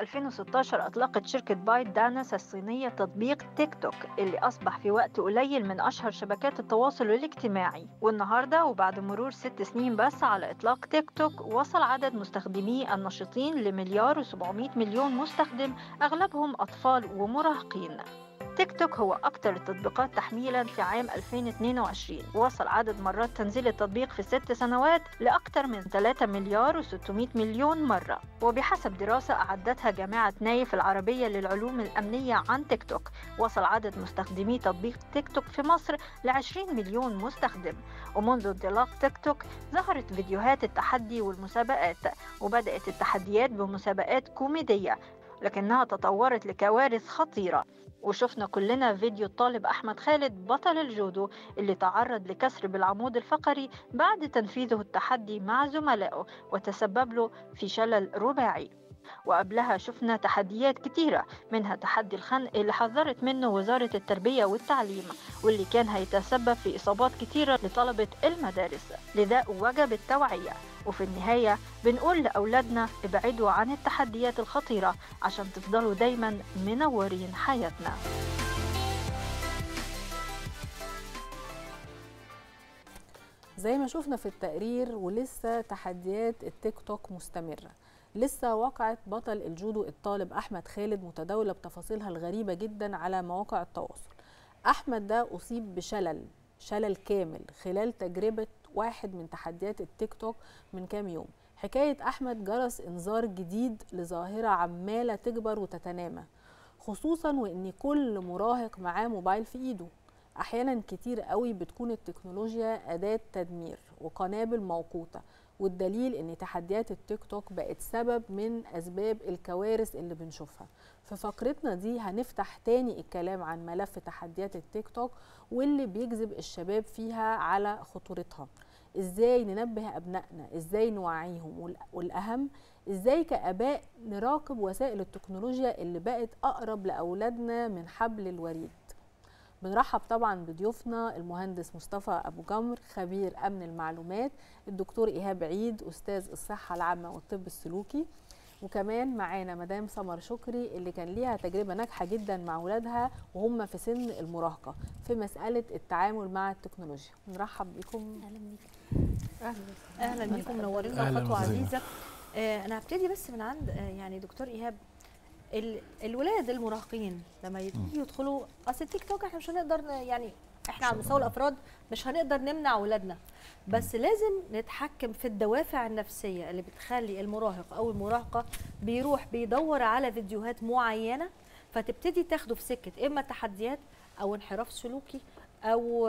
2016 أطلقت شركة بايت دانس الصينية تطبيق تيك توك اللي أصبح في وقت قليل من أشهر شبكات التواصل الاجتماعي والنهاردة وبعد مرور ست سنين بس على إطلاق تيك توك وصل عدد مستخدميه النشطين لمليار و700 مليون مستخدم أغلبهم أطفال ومراهقين تيك توك هو أكثر التطبيقات تحميلا في عام 2022 وصل عدد مرات تنزيل التطبيق في ست سنوات لأكثر من 3 مليار و600 مليون مرة وبحسب دراسة أعدتها جامعة نايف العربية للعلوم الأمنية عن تيك توك وصل عدد مستخدمي تطبيق تيك توك في مصر ل 20 مليون مستخدم ومنذ انطلاق تيك توك ظهرت فيديوهات التحدي والمسابقات وبدأت التحديات بمسابقات كوميدية لكنها تطورت لكوارث خطيرة وشفنا كلنا فيديو الطالب أحمد خالد بطل الجودو اللي تعرض لكسر بالعمود الفقري بعد تنفيذه التحدي مع زملائه وتسبب له في شلل رباعي وقبلها شفنا تحديات كتيرة منها تحدي الخنق اللي حذرت منه وزارة التربية والتعليم واللي كان هيتسبب في إصابات كتيرة لطلبة المدارس لذا وجب التوعية وفي النهاية بنقول لأولادنا ابعدوا عن التحديات الخطيرة عشان تفضلوا دايما منورين حياتنا زي ما شفنا في التقرير ولسه تحديات التيك توك مستمره لسه وقعت بطل الجودو الطالب احمد خالد متداوله بتفاصيلها الغريبه جدا على مواقع التواصل احمد ده اصيب بشلل شلل كامل خلال تجربه واحد من تحديات التيك توك من كام يوم حكايه احمد جرس انذار جديد لظاهره عماله تكبر وتتنامى خصوصا وان كل مراهق معاه موبايل في ايده احيانا كتير قوي بتكون التكنولوجيا اداه تدمير وقنابل موقوته والدليل ان تحديات التيك توك بقت سبب من اسباب الكوارث اللي بنشوفها في فقرتنا دي هنفتح تاني الكلام عن ملف تحديات التيك توك واللي بيجذب الشباب فيها على خطورتها ازاي ننبه ابنائنا ازاي نوعيهم والاهم ازاي كاباء نراقب وسائل التكنولوجيا اللي بقت اقرب لاولادنا من حبل الوريد بنرحب طبعا بضيوفنا المهندس مصطفى ابو جمر خبير امن المعلومات الدكتور ايهاب عيد استاذ الصحه العامه والطب السلوكي وكمان معانا مدام سمر شكري اللي كان ليها تجربه ناجحه جدا مع اولادها وهم في سن المراهقه في مساله التعامل مع التكنولوجيا نرحب بكم اهلا بيكم اهلا بيكم منورينا خطوه عزيزه آه انا هبتدي بس من عند آه يعني دكتور ايهاب الولاد المراهقين لما يجي يدخلوا اصل التيك توك احنا مش هنقدر يعني احنا على مستوى الافراد مش هنقدر نمنع اولادنا بس لازم نتحكم في الدوافع النفسيه اللي بتخلي المراهق او المراهقه بيروح بيدور على فيديوهات معينه فتبتدي تاخده في سكه اما تحديات او انحراف سلوكي او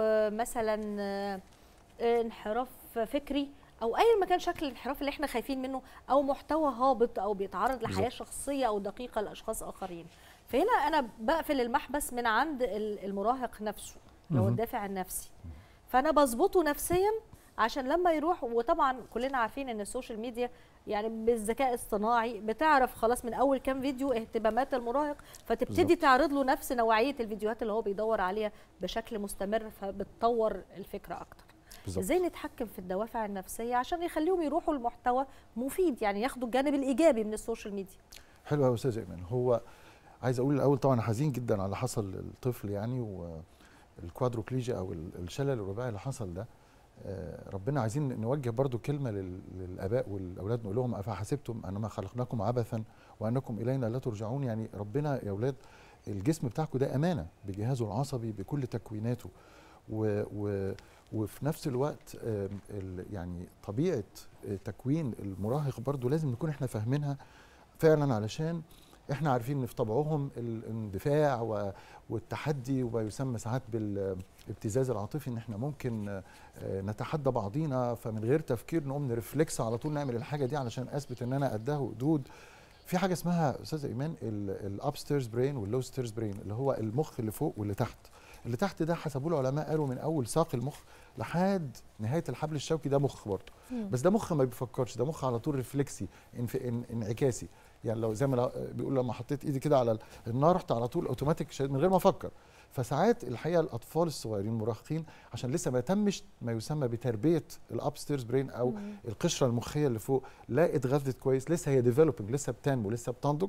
مثلا انحراف فكري او ايا ما كان شكل الانحراف اللي احنا خايفين منه او محتوى هابط او بيتعرض لحياه شخصيه او دقيقه لاشخاص اخرين فهنا انا بقفل المحبس من عند المراهق نفسه اللي هو الدافع النفسي فانا بظبطه نفسيا عشان لما يروح وطبعا كلنا عارفين ان السوشيال ميديا يعني بالذكاء الصناعي بتعرف خلاص من اول كام فيديو اهتمامات المراهق فتبتدي بالزبط. تعرض له نفس نوعيه الفيديوهات اللي هو بيدور عليها بشكل مستمر فبتطور الفكره اكتر بالزبط. ازاي نتحكم في الدوافع النفسيه عشان يخليهم يروحوا لمحتوى مفيد يعني ياخدوا الجانب الايجابي من السوشيال ميديا حلو يا استاذ ايمن هو عايز اقول الاول طبعا حزين جدا على حصل للطفل يعني والكوادروبليجيا او الشلل الرباعي اللي حصل ده ربنا عايزين نوجه برضو كلمه للاباء والاولاد نقول لهم افحسبتم انما خلقناكم عبثا وانكم الينا لا ترجعون يعني ربنا يا اولاد الجسم بتاعكم ده امانه بجهازه العصبي بكل تكويناته و, و وفي نفس الوقت يعني طبيعه تكوين المراهق برضو لازم نكون احنا فاهمينها فعلا علشان احنا عارفين ان في طبعهم الاندفاع والتحدي وما يسمى ساعات بالابتزاز العاطفي ان احنا ممكن نتحدى بعضينا فمن غير تفكير نقوم نرفلكس على طول نعمل الحاجه دي علشان اثبت ان انا قدها وقدود في حاجه اسمها استاذه ايمان الابستيرز برين واللوستيرز برين اللي هو المخ اللي فوق واللي تحت اللي تحت ده حسبوا له العلماء قالوا من اول ساق المخ لحد نهايه الحبل الشوكي ده مخ برضه بس ده مخ ما بيفكرش ده مخ على طول ريفلكسي انعكاسي يعني لو زي ما بيقول لما حطيت ايدي كده على النار رحت على طول اوتوماتيك من غير ما افكر فساعات الحقيقه الاطفال الصغيرين المراهقين عشان لسه ما تمش ما يسمى بتربيه الابستيرز برين او مم. القشره المخيه اللي فوق لا اتغذت كويس لسه هي ديفلوبينج لسه بتنمو لسه بتنضج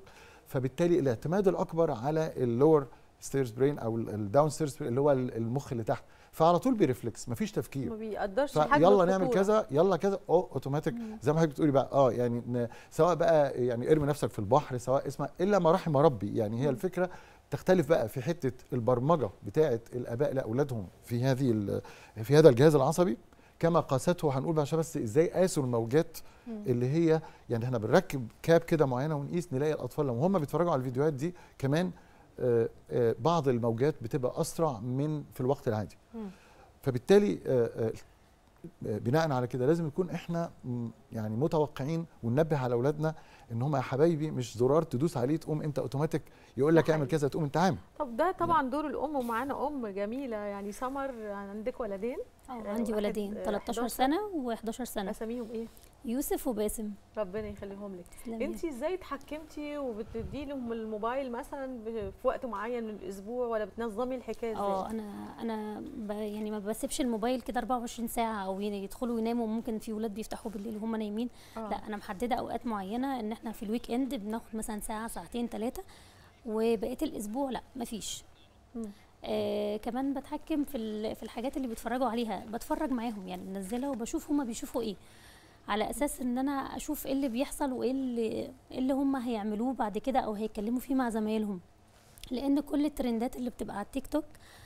فبالتالي الاعتماد الاكبر على اللور ستيرز برين او الداون ستيرز اللي هو المخ اللي تحت فعلى طول بيرفلكس مفيش تفكير ما بيقدرش حجم يلا نعمل الخطورة. كذا يلا كذا او اوتوماتيك زي ما حضرتك بتقولي بقى اه يعني ن- سواء بقى يعني ارمي نفسك في البحر سواء اسمع الا ما رحم ربي يعني هي الفكره تختلف بقى في حته البرمجه بتاعه الاباء لاولادهم في هذه ال- في هذا الجهاز العصبي كما قاسته هنقول بقى عشان بس ازاي قاسوا الموجات اللي هي يعني احنا بنركب كاب كده معينه ونقيس نلاقي الاطفال لما هم بيتفرجوا على الفيديوهات دي كمان آه، آه، بعض الموجات بتبقى اسرع من في الوقت العادي مم. فبالتالي آه، آه، آه، بناء على كده لازم نكون احنا م- يعني متوقعين وننبه على اولادنا ان هم يا حبايبي مش زرار تدوس عليه تقوم انت اوتوماتيك يقول لك ده اعمل حقيقي. كذا تقوم انت عامل طب ده طبعا دور الام ومعانا ام جميله يعني سمر عندك ولدين اه آه، عندي واحد، ولدين آه، 13 11 سنه و11 سنه اساميهم ايه يوسف وباسم ربنا يخليهم لك تسلم يا انت ازاي اتحكمتي وبتدي لهم الموبايل مثلا ب- في وقت معين من الاسبوع ولا بتنظمي الحكايه اه ازاي انا انا ب يعني ما بسيبش الموبايل كده 24 ساعه او يعني يدخلوا يناموا ممكن في ولاد بيفتحوا بالليل وهم نايمين آه. لا انا محدده اوقات معينه ان احنا في الويك اند بناخد مثلا ساعه ساعتين ثلاثه وبقيه الاسبوع لا مفيش مم. آه كمان بتحكم في ال- في الحاجات اللي بيتفرجوا عليها بتفرج معاهم يعني منزله وبشوف هما بيشوفوا ايه على اساس ان انا اشوف ايه اللي بيحصل وايه اللي إيه اللي هم هيعملوه بعد كده او هيتكلموا فيه مع زمايلهم لان كل الترندات اللي بتبقى على التيك توك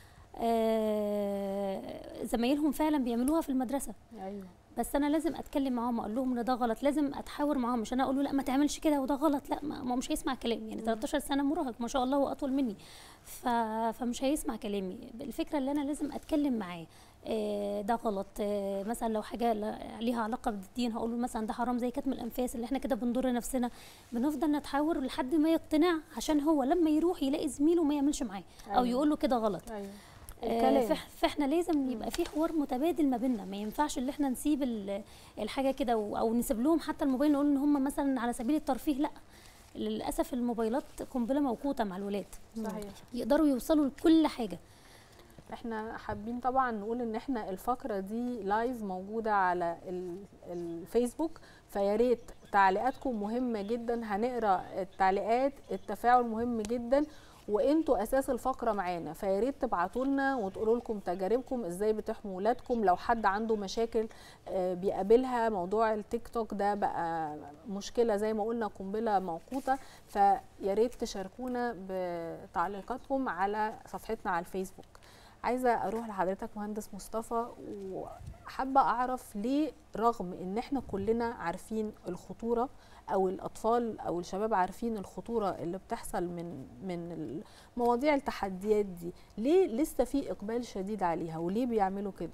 آه زمايلهم فعلا بيعملوها في المدرسه ايوه بس انا لازم اتكلم معاهم اقول لهم ان ده غلط لازم اتحاور معاهم مش انا اقول له لا ما تعملش كده وده غلط لا ما ما هو مش هيسمع كلامي يعني 13 سنه مراهق ما شاء الله هو اطول مني ف... فمش هيسمع كلامي الفكره اللي انا لازم اتكلم معاه آه، ده غلط آه، مثلا لو حاجه ل- ليها علاقه بالدين هقول له مثلا ده حرام زي كتم الانفاس اللي احنا كده بنضر نفسنا بنفضل نتحاور لحد ما يقتنع عشان هو لما يروح يلاقي زميله ما يعملش معاه او أيوة. يقول له كده غلط ايوه آه، الكلام. فإح- فاحنا لازم يبقى في حوار متبادل ما بيننا ما ينفعش ان احنا نسيب ال- الحاجه كده و- او نسيب لهم حتى الموبايل نقول ان هم مثلا على سبيل الترفيه لا للاسف الموبايلات قنبله موقوته مع الولاد صحيح يقدروا يوصلوا لكل حاجه احنا حابين طبعا نقول ان احنا الفقره دي لايف موجوده على ال- الفيسبوك فيا ريت تعليقاتكم مهمه جدا هنقرا التعليقات التفاعل مهم جدا وانتوا اساس الفقره معانا فيا ريت تبعتوا لنا وتقولوا لكم تجاربكم ازاي بتحموا ولادكم لو حد عنده مشاكل آه، بيقابلها موضوع التيك توك ده بقى مشكله زي ما قلنا قنبله موقوته فيا ريت تشاركونا بتعليقاتكم على صفحتنا على الفيسبوك عايزه اروح لحضرتك مهندس مصطفى وحابه اعرف ليه رغم ان احنا كلنا عارفين الخطوره او الاطفال او الشباب عارفين الخطوره اللي بتحصل من من مواضيع التحديات دي ليه لسه في اقبال شديد عليها وليه بيعملوا كده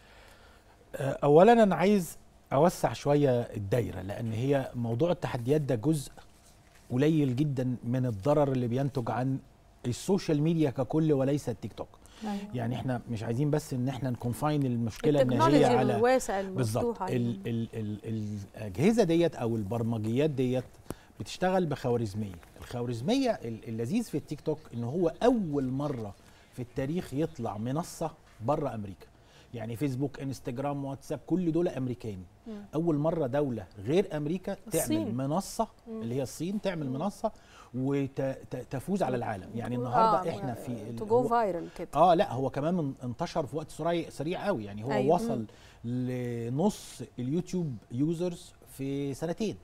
آه، اولا انا عايز اوسع شويه الدايره لان هي موضوع التحديات ده جزء قليل جدا من الضرر اللي بينتج عن السوشيال ميديا ككل وليس التيك توك يعني احنا مش عايزين بس ان احنا نكونفاين المشكله ان هي التكنولوجي على الواسع بالظبط المفتوح ال ال ال الاجهزه ديت او البرمجيات ديت بتشتغل بخوارزميه الخوارزميه ال- اللذيذ في التيك توك ان هو اول مره في التاريخ يطلع منصه بره امريكا يعني فيسبوك انستجرام واتساب كل دول امريكان مم. اول مره دوله غير امريكا تعمل الصين. منصه مم. اللي هي الصين تعمل منصه وتفوز على العالم يعني النهارده آه، احنا في ال- تو جو هو- فايرال كده اه لا هو كمان من- انتشر في وقت سريع سريع قوي يعني هو أيوة. أيوة. وصل لنص اليوتيوب يوزرز في سنتين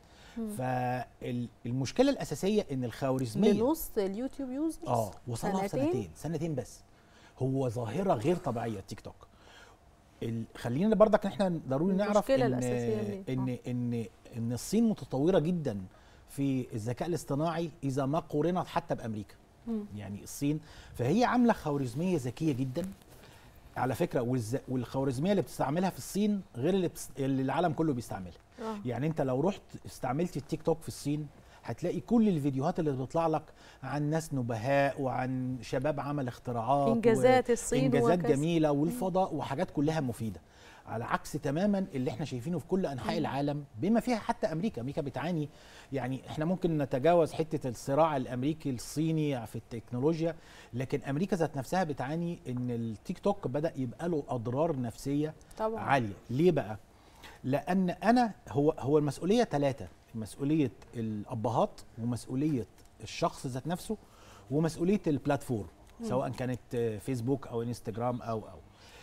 فالمشكله الاساسيه ان الخوارزميه لنص اليوتيوب يوزرز اه وصلها في سنتين؟ سنتين سنتين بس هو ظاهره غير طبيعيه التيك توك ال- خلينا برضك احنا ضروري نعرف المشكلة ان الأساسية ليه؟ ان ان ان الصين متطوره جدا في الذكاء الاصطناعي اذا ما قورنت حتى بامريكا مم. يعني الصين فهي عامله خوارزميه ذكيه جدا على فكره والز... والخوارزميه اللي بتستعملها في الصين غير اللي, بتست... اللي العالم كله بيستعملها آه. يعني انت لو رحت استعملت التيك توك في الصين هتلاقي كل الفيديوهات اللي بتطلع لك عن ناس نبهاء وعن شباب عمل اختراعات انجازات الصين انجازات وكذا. جميله والفضاء وحاجات كلها مفيده على عكس تماما اللي احنا شايفينه في كل انحاء العالم بما فيها حتى امريكا امريكا بتعاني يعني احنا ممكن نتجاوز حته الصراع الامريكي الصيني في التكنولوجيا لكن امريكا ذات نفسها بتعاني ان التيك توك بدا يبقى له اضرار نفسيه طبعا عاليه ليه بقى لان انا هو هو المسؤوليه ثلاثه مسؤوليه الابهات ومسؤوليه الشخص ذات نفسه ومسؤوليه البلاتفورم سواء كانت آه، فيسبوك او انستجرام او او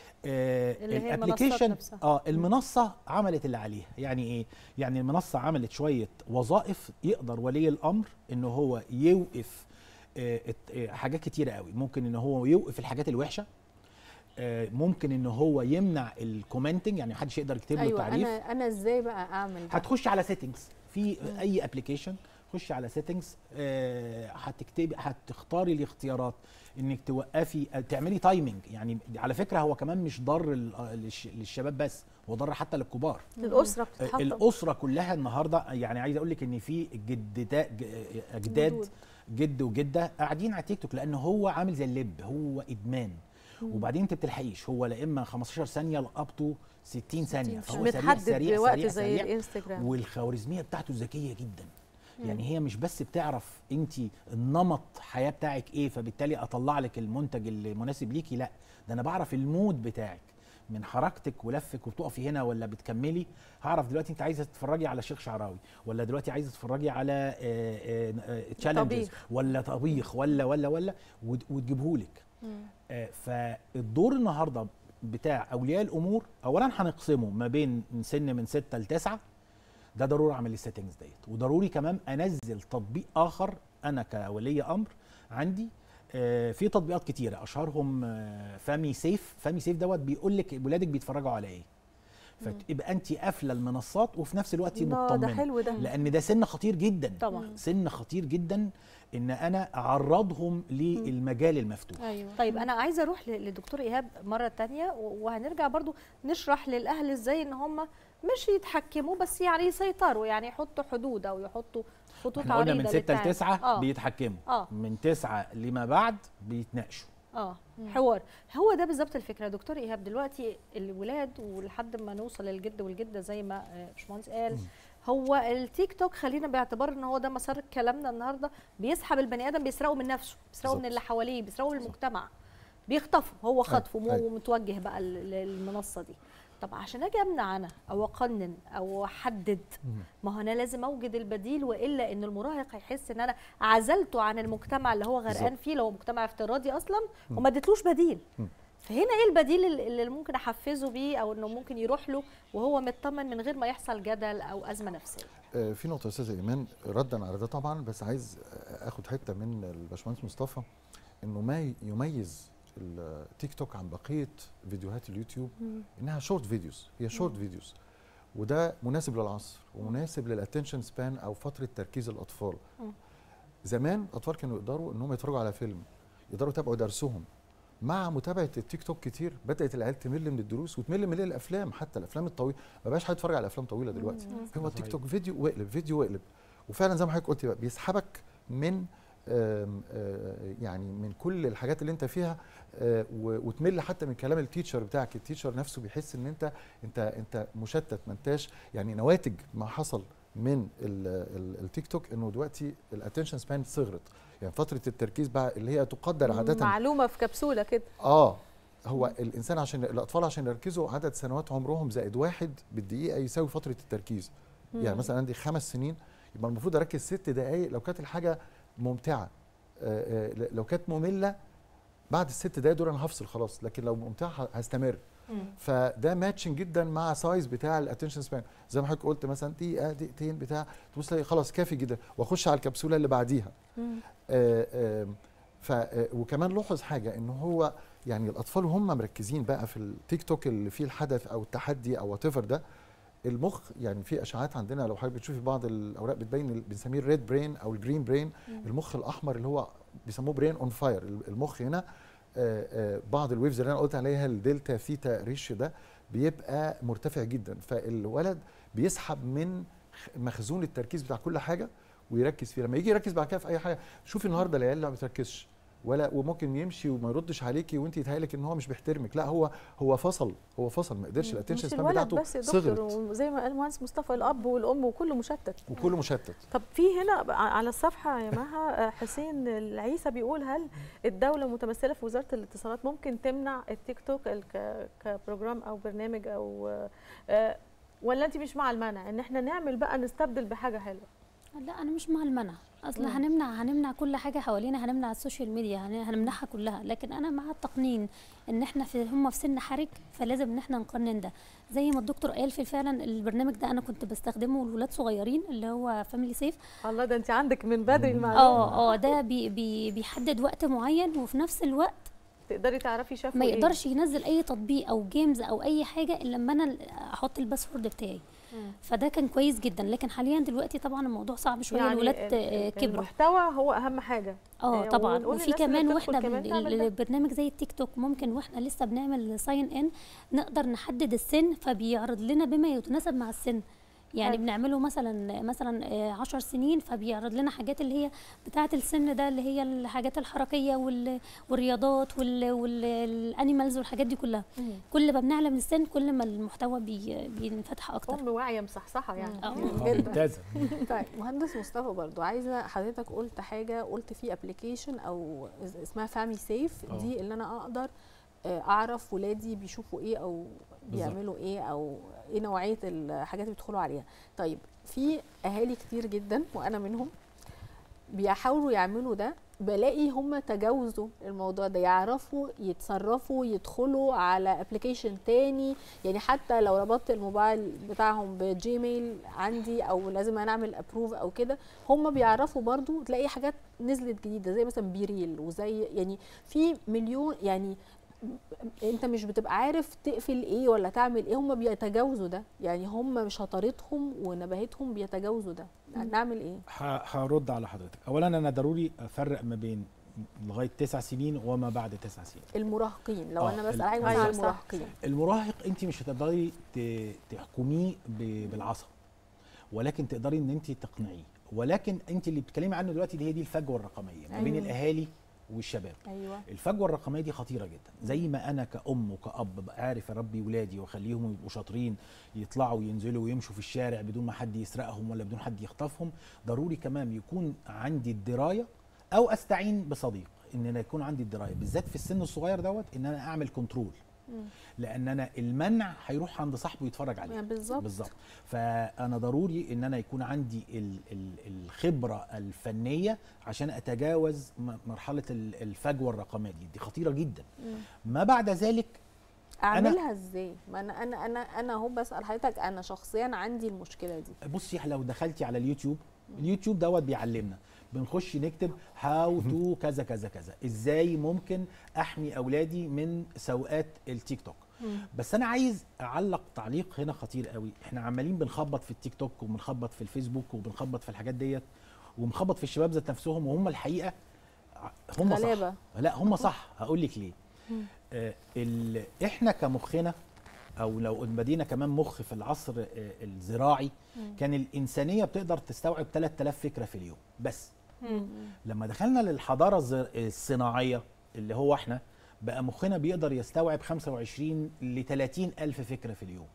آه، اللي هي الابليكيشن المنصات نفسها. اه المنصه عملت اللي عليها يعني ايه يعني المنصه عملت شويه وظائف يقدر ولي الامر ان هو يوقف آه، الت- آه، حاجات كتيره قوي ممكن ان هو يوقف الحاجات الوحشه آه، ممكن ان هو يمنع الكومنتنج يعني محدش يقدر يكتب له ايوه تعريف انا انا ازاي بقى اعمل ده؟ هتخش على سيتنجز في اي ابلكيشن خش على سيتنجز هتكتبي هتختاري الاختيارات انك توقفي آه، تعملي تايمنج يعني على فكره هو كمان مش ضر لل- آه، للش- للشباب بس هو ضر حتى للكبار الاسره آه، بتتحطم الاسره كلها النهارده يعني عايز اقول لك ان في جدتا ج- اجداد جدود. جد وجده قاعدين على تيك توك لان هو عامل زي اللب هو ادمان وبعدين انت بتلحقيش هو لا اما 15 ثانيه لاب تو 60 ثانيه مش فهو سريع متحدد سريع بوقت سريع زي سريع الانستجرام والخوارزميه بتاعته ذكيه جدا يعني هي مش بس بتعرف انت النمط حياه بتاعك ايه فبالتالي اطلع لك المنتج المناسب ليكي لا ده انا بعرف المود بتاعك من حركتك ولفك وبتقفي هنا ولا بتكملي هعرف دلوقتي انت عايزه تتفرجي على شيخ شعراوي ولا دلوقتي عايزه تتفرجي على تشالنجز طبيخ. ولا طبيخ ولا ولا ولا وتجيبهولك آه، فالدور النهارده بتاع اولياء الامور اولا هنقسمه ما بين سن من 6 ل 9 ده ضروري اعمل السيتنجز ديت وضروري كمان انزل تطبيق اخر انا كولي امر عندي آه، في تطبيقات كتيره اشهرهم آه، فامي سيف فامي سيف دوت بيقول لك ولادك بيتفرجوا على ايه فتبقى انت قافله المنصات وفي نفس الوقت الله ده مطمنه حلو ده لان ده سن خطير جدا طبعا سن خطير جدا ان انا اعرضهم للمجال المفتوح ايوه طيب انا عايزه اروح ل- لدكتور ايهاب مره تانية و- وهنرجع برضو نشرح للاهل ازاي ان هم مش يتحكموا بس يعني يسيطروا يعني يحطوا حدود او يحطوا خطوط احنا عريضه قلنا من 6 ل للتعامل. 9 اه بيتحكموا اه من 9 لما بعد بيتناقشوا اه حوار هو ده بالظبط الفكره دكتور ايهاب دلوقتي الولاد ولحد ما نوصل للجد والجده زي ما آه، باشمهندس قال هو التيك توك خلينا باعتبار ان هو ده مسار كلامنا النهارده بيسحب البني ادم بيسرقه من نفسه بيسرقه من بالظبط. اللي حواليه بيسرقه من المجتمع بيخطفه هو خطفه أيوة. مو- ومتوجه بقى لل- للمنصه دي طب عشان اجي امنع انا او اقنن او احدد ما هو انا لازم اوجد البديل والا ان المراهق هيحس ان انا عزلته عن المجتمع اللي هو غرقان بالظبط. فيه لو هو مجتمع افتراضي اصلا وما اديتلوش بديل مم. فهنا ايه البديل اللي اللي ممكن احفزه بيه او انه ممكن يروح له وهو مطمن من غير ما يحصل جدل او ازمه نفسيه آه، في نقطة يا أستاذة إيمان ردا على ده طبعا بس عايز آه، آخد حتة من الباشمهندس مصطفى إنه ما يميز التيك توك عن بقية فيديوهات اليوتيوب إنها شورت فيديوز هي شورت فيديوز وده مناسب للعصر ومناسب للاتنشن سبان أو فترة تركيز الأطفال مم. زمان الأطفال كانوا يقدروا إنهم يتفرجوا على فيلم يقدروا يتابعوا درسهم مع متابعه التيك توك كتير بدات العيال تمل من الدروس وتمل من الافلام حتى الافلام الطويله ما بقاش حد يتفرج على افلام طويله دلوقتي هو التيك توك فيديو واقلب فيديو واقلب وفعلا زي ما حضرتك قلت بقى بيسحبك من آم، آه، يعني من كل الحاجات اللي انت فيها آه، و- وتمل حتى من كلام التيتشر بتاعك التيتشر نفسه بيحس ان انت انت انت مشتت ما انتاش يعني نواتج ما حصل من ال- ال- التيك توك انه دلوقتي الاتنشن سبان صغرت يعني فتره التركيز بقى اللي هي تقدر عاده معلومه في كبسوله كده اه هو الانسان عشان الاطفال عشان يركزوا عدد سنوات عمرهم زائد واحد بالدقيقه يساوي فتره التركيز يعني مثلا عندي خمس سنين يبقى المفروض اركز ست دقائق لو كانت الحاجه ممتعه آه، آه، لو كانت ممله بعد الست دقائق دول انا هفصل خلاص لكن لو ممتعه ه- هستمر فده ماتشنج جدا مع سايز بتاع الاتنشن سبان زي ما حضرتك قلت مثلا دقيقه دقيقتين بتاع تبص تلاقي خلاص كافي جدا واخش على الكبسوله اللي بعديها آه، آه، ف آه، وكمان لاحظ حاجه ان هو يعني الاطفال وهم مركزين بقى في التيك توك اللي فيه الحدث او التحدي او وات ده المخ يعني في اشعاعات عندنا لو حضرتك بتشوفي بعض الاوراق بتبين ال- بنسميه الريد برين او الجرين برين المخ الاحمر اللي هو بيسموه برين اون فاير المخ هنا آه، آه، بعض الويفز اللي انا قلت عليها الدلتا ثيتا ريش ده بيبقى مرتفع جدا فالولد بيسحب من خ- مخزون التركيز بتاع كل حاجه ويركز فيه لما يجي يركز بعد كده في اي حاجه شوفي النهارده العيال اللي ما بتركزش ولا وممكن يمشي وما يردش عليكي وانت يتهيألك ان هو مش بيحترمك لا هو هو فصل هو فصل ما قدرش الاتنشن مش سبان الولد بتاعته بس يا دكتور صغرت وزي ما قال المهندس مصطفى الاب والام وكله مشتت وكله مشتت طب في هنا بقى على الصفحه يا مها آه، حسين العيسى بيقول هل الدوله متمثله في وزاره الاتصالات ممكن تمنع التيك توك ال- ك- كبروجرام او برنامج او آه، ولا انت مش مع المنع ان احنا نعمل بقى نستبدل بحاجه حلوه لا انا مش مع المنع اصل مم. هنمنع هنمنع كل حاجه حوالينا هنمنع السوشيال ميديا هن- هنمنعها كلها لكن انا مع التقنين ان احنا في هم في سن حرج فلازم ان احنا نقنن ده زي ما الدكتور قال في فعلا البرنامج ده انا كنت بستخدمه لولاد صغيرين اللي هو فاميلي سيف الله ده انت عندك من بدري المعلومه اه اه ده بي بي بيحدد وقت معين وفي نفس الوقت تقدري تعرفي شافوا ما إيه؟ يقدرش ينزل اي تطبيق او جيمز او اي حاجه الا لما انا احط الباسورد بتاعي مم. فده كان كويس جدا لكن حاليا دلوقتي طبعا الموضوع صعب شويه يعني الولاد ال- آه، ال- كبروا المحتوى هو اهم حاجه اه آه، طبعا ونقول وفي للناس اللي كمان بتدخل واحنا كمان بن- تعمل ده. البرنامج زي التيك توك ممكن واحنا لسه بنعمل ساين ان نقدر نحدد السن فبيعرض لنا بما يتناسب مع السن يعني حلو. بنعمله مثلا مثلا آه، عشر سنين فبيعرض لنا حاجات اللي هي بتاعه السن ده اللي هي الحاجات الحركيه وال- والرياضات والانيمالز والحاجات دي كلها مم. كل ما بنعلى من السن كل ما المحتوى بي بينفتح اكتر ام واعيه مصحصحه يعني آه. آه، ممتازه طيب مهندس مصطفى برضو عايزه حضرتك قلت حاجه قلت في ابلكيشن او اس- اسمها فامي سيف آه. دي اللي انا اقدر آه، اعرف ولادي بيشوفوا ايه او بالظبط. بيعملوا ايه او ايه نوعيه الحاجات اللي بيدخلوا عليها طيب في اهالي كتير جدا وانا منهم بيحاولوا يعملوا ده بلاقي هم تجاوزوا الموضوع ده يعرفوا يتصرفوا يدخلوا على ابلكيشن تاني يعني حتى لو ربطت الموبايل بتاعهم بجيميل عندي او لازم انا اعمل ابروف او كده هم بيعرفوا برضو تلاقي حاجات نزلت جديده زي مثلا بيريل وزي يعني في مليون يعني انت مش بتبقى عارف تقفل ايه ولا تعمل ايه هم بيتجاوزوا ده يعني هم مش شطارتهم ونباهتهم بيتجاوزوا ده نعمل ايه ه- هرد على حضرتك اولا انا ضروري افرق ما بين لغايه تسع سنين وما بعد تسع سنين المراهقين لو آه، انا بسال ال- عايز أيوة على صح، المراهقين المراهق انت مش هتقدري ت- تحكميه ب- بالعصا ولكن تقدري ان انت تقنعيه ولكن انت اللي بتتكلمي عنه دلوقتي دي هي دي الفجوه الرقميه ما بين أيوة. الاهالي والشباب ايوه الفجوه الرقميه دي خطيره جدا زي ما انا كأم وكأب ببقى عارف اربي ولادي واخليهم يبقوا شاطرين يطلعوا وينزلوا ويمشوا في الشارع بدون ما حد يسرقهم ولا بدون حد يخطفهم ضروري كمان يكون عندي الدرايه او استعين بصديق ان انا يكون عندي الدرايه بالذات في السن الصغير دوت ان انا اعمل كنترول لان انا المنع هيروح عند صاحبه يتفرج عليه يعني بالظبط بالظبط فانا ضروري ان انا يكون عندي ال ال الخبره الفنيه عشان اتجاوز م- مرحله ال- الفجوه الرقميه دي دي خطيره جدا ما بعد ذلك اعملها ازاي ما انا انا انا انا اهو بسال حضرتك انا شخصيا عندي المشكله دي بصي لو دخلتي على اليوتيوب اليوتيوب دوت بيعلمنا بنخش نكتب هاو تو كذا كذا كذا ازاي ممكن احمي اولادي من سوءات التيك توك بس انا عايز اعلق تعليق هنا خطير قوي احنا عمالين بنخبط في التيك توك وبنخبط في الفيسبوك وبنخبط في الحاجات ديت وبنخبط في الشباب ذات نفسهم وهم الحقيقه ع- هم غلابة. صح لا هم صح هقول لك ليه آه ال... احنا كمخنا او لو بدينا كمان مخ في العصر آه الزراعي كان الانسانيه بتقدر تستوعب 3000 فكره في اليوم بس لما دخلنا للحضاره الز- الصناعيه اللي هو احنا بقى مخنا بيقدر يستوعب 25 ل 30 الف فكره في اليوم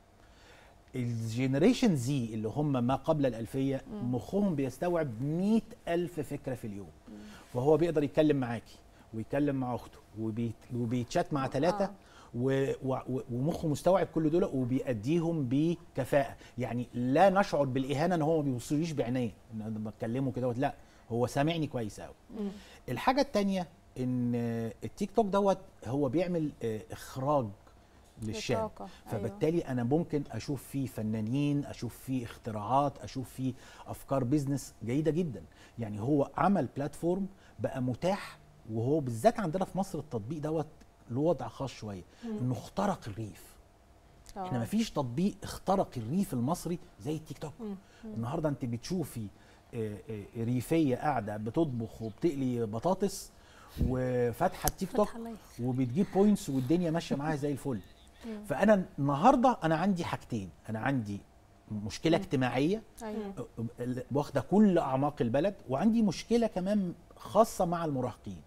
الجينيريشن زي اللي هم ما قبل الألفية مخهم بيستوعب 100 ألف فكرة في اليوم وهو بيقدر يتكلم معاكي ويتكلم مع أخته وبيت وبيتشات مع ثلاثة آه. و- و- ومخه مستوعب كل دول وبيأديهم بكفاءة يعني لا نشعر بالإهانة ان هو ما بيبصليش بعينيه ان انا بتكلمه كده لا هو سامعني كويس قوي الحاجة التانية ان التيك توك دوت هو بيعمل آه، اخراج للشارع للطاقة، أيوة. فبالتالي انا ممكن اشوف فيه فنانين اشوف فيه اختراعات اشوف فيه افكار بيزنس جيده جدا يعني هو عمل بلاتفورم بقى متاح وهو بالذات عندنا في مصر التطبيق دوت له وضع خاص شويه انه اخترق الريف احنا مفيش تطبيق اخترق الريف المصري زي التيك توك النهارده انت بتشوفي آه، آه، ريفيه قاعده بتطبخ وبتقلي بطاطس وفاتحه التيك توك فتح الله. وبتجيب بوينتس والدنيا ماشيه معاها زي الفل فانا النهارده انا عندي حاجتين انا عندي مشكله اجتماعيه ايوه واخده كل اعماق البلد وعندي مشكله كمان خاصه مع المراهقين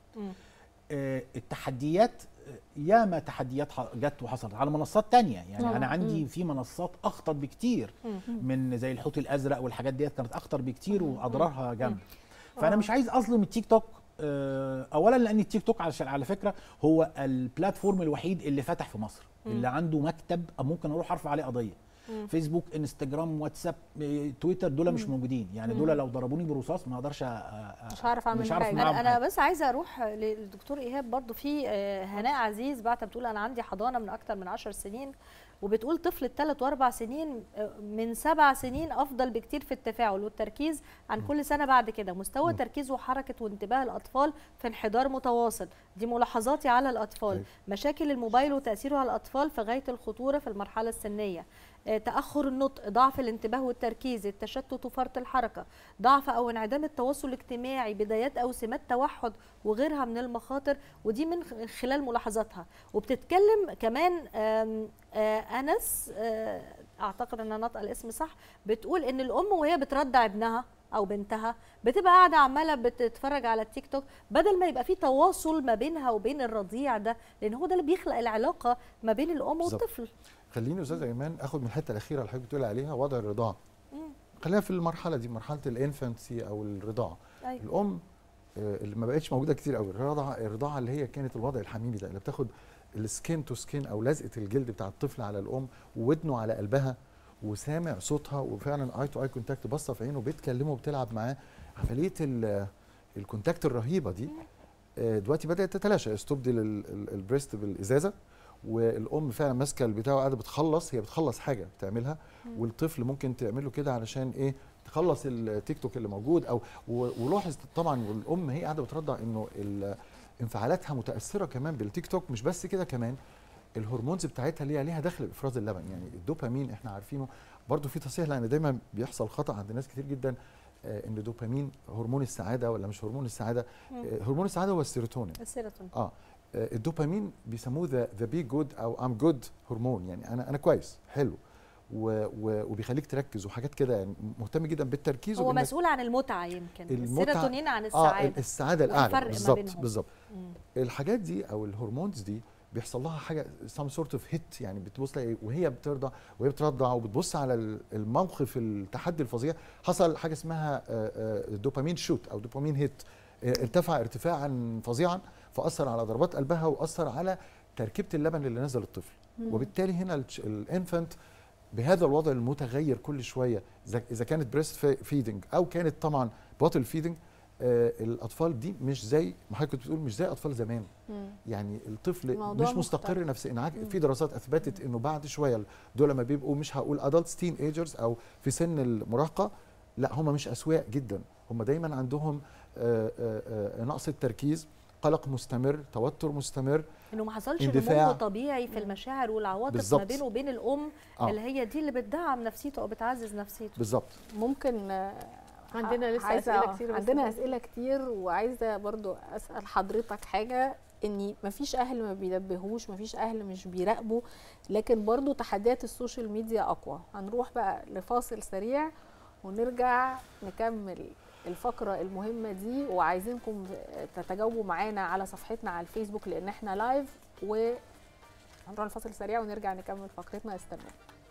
آه، التحديات آه، ياما تحديات ح- جت وحصلت على منصات تانية يعني طبعاً. انا عندي في منصات اخطر بكتير من زي الحوت الازرق والحاجات ديت كانت اخطر بكتير واضرارها جامده فانا مش عايز اظلم التيك توك آه، اولا لان التيك توك علشان على فكره هو البلاتفورم الوحيد اللي فتح في مصر اللي عنده مكتب أو ممكن اروح ارفع عليه قضيه مم. فيسبوك انستجرام واتساب إيه، تويتر دول مش موجودين يعني دول لو ضربوني برصاص ما اقدرش أ- أ- مش هعرف أعمل مش هعرف حاجة. معاهم انا انا حاجة. بس عايزه اروح للدكتور ايهاب برضو في آه، هناء عزيز بعتها بتقول انا عندي حضانه من اكتر من 10 سنين وبتقول طفل الثلاث واربع سنين آه، من سبع سنين افضل بكتير في التفاعل والتركيز عن كل سنه بعد كده مستوى تركيز وحركه وانتباه الاطفال في انحدار متواصل دي ملاحظاتي على الاطفال أيوة. مشاكل الموبايل وتاثيره على الاطفال في غايه الخطوره في المرحله السنيه آه، تاخر النطق ضعف الانتباه والتركيز التشتت وفرط الحركه ضعف او انعدام التواصل الاجتماعي بدايات او سمات توحد وغيرها من المخاطر ودي من خ- خلال ملاحظاتها وبتتكلم كمان آم، آه، انس آه، اعتقد ان انا نطق الاسم صح بتقول ان الام وهي بترضع ابنها او بنتها بتبقى قاعده عماله بتتفرج على التيك توك بدل ما يبقى في تواصل ما بينها وبين الرضيع ده لان هو ده اللي بيخلق العلاقه ما بين الام بالظبط. والطفل خليني استاذ ايمان اخد من الحته الاخيره اللي حضرتك بتقول عليها وضع الرضاعه خلينا في المرحله دي مرحله الانفانسي او الرضاعه أيوة. الام آه، اللي ما بقتش موجوده كتير قوي الرضاعه الرضاعه اللي هي كانت الوضع الحميمي ده اللي بتاخد السكين تو سكين او لزقه الجلد بتاع الطفل على الام وودنه على قلبها وسامع صوتها وفعلا اي تو اي كونتاكت باصه في عينه بتكلمه وبتلعب معاه عمليه ال- الكونتاكت الرهيبه دي آه، دلوقتي بدات تتلاشى استبدل ال- ال- البريست بالازازه والام فعلا ماسكه البتاع وقاعده بتخلص هي بتخلص حاجه بتعملها والطفل ممكن تعمله كده علشان ايه تخلص التيك توك اللي موجود او و- ولاحظ طبعا والام هي قاعده بترضع انه ال- انفعالاتها متاثره كمان بالتيك توك مش بس كده كمان الهرمونز بتاعتها ليها ليها دخل بافراز اللبن يعني الدوبامين احنا عارفينه برضو في تصحيح لان دايما بيحصل خطا عند ناس كتير جدا آه، ان الدوبامين هرمون السعاده ولا مش هرمون السعاده آه، هرمون السعاده هو السيروتونين السيروتونين اه آه، الدوبامين بيسموه ذا ذا بي جود او ام جود هرمون يعني انا انا كويس حلو و و وبيخليك تركز وحاجات كده يعني مهتم جدا بالتركيز هو وبإنك- مسؤول عن المتعه يمكن المتعة- السيروتونين عن اه السعاده السعاده الاعلى والفرق ما بالظبط بينهم. بالظبط مم. الحاجات دي او الهرمونز دي بيحصل لها حاجه سام سورت اوف هيت يعني بتبص تلاقي وهي بترضع وهي بترضع وبتبص على ال- الموقف التحدي الفظيع حصل حاجه اسمها آه، آه، دوبامين شوت او دوبامين هيت آه، ارتفع ارتفاعا فظيعا فاثر على ضربات قلبها واثر على تركيبه اللبن اللي نزل الطفل وبالتالي هنا الش- الانفنت بهذا الوضع المتغير كل شويه اذا إذا كانت بريست فيدنج او كانت طبعا بوتل فيدنج آه الاطفال دي مش زي ما حضرتك كنت بتقول مش زي اطفال زمان مم. يعني الطفل الموضوع مش مستقر مختلف. نفسيا انعك- في دراسات اثبتت انه بعد شويه دول لما بيبقوا مش هقول ادلتس تين ايجرز او في سن المراهقه لا هم مش اسواق جدا هم دايما عندهم آه، آه، آه، نقص التركيز قلق مستمر توتر مستمر انه ما حصلش اندفاع. نمو طبيعي في المشاعر والعواطف ما بالظبط. بينه وبين الام آه. اللي هي دي اللي بتدعم نفسيته او بتعزز نفسيته بالظبط ممكن آه، عندنا لسه عايزة- أسئلة آه، كتير بس عندنا كده. اسئله كتير وعايزه برضو اسال حضرتك حاجه اني مفيش اهل ما بينبهوش مفيش اهل مش بيراقبوا لكن برضو تحديات السوشيال ميديا اقوى هنروح بقى لفاصل سريع ونرجع نكمل الفقرة المهمة دي وعايزينكم تتجاوبوا معانا على صفحتنا على الفيسبوك لأن احنا لايف و هنروح لفاصل سريع ونرجع نكمل فقرتنا استنوا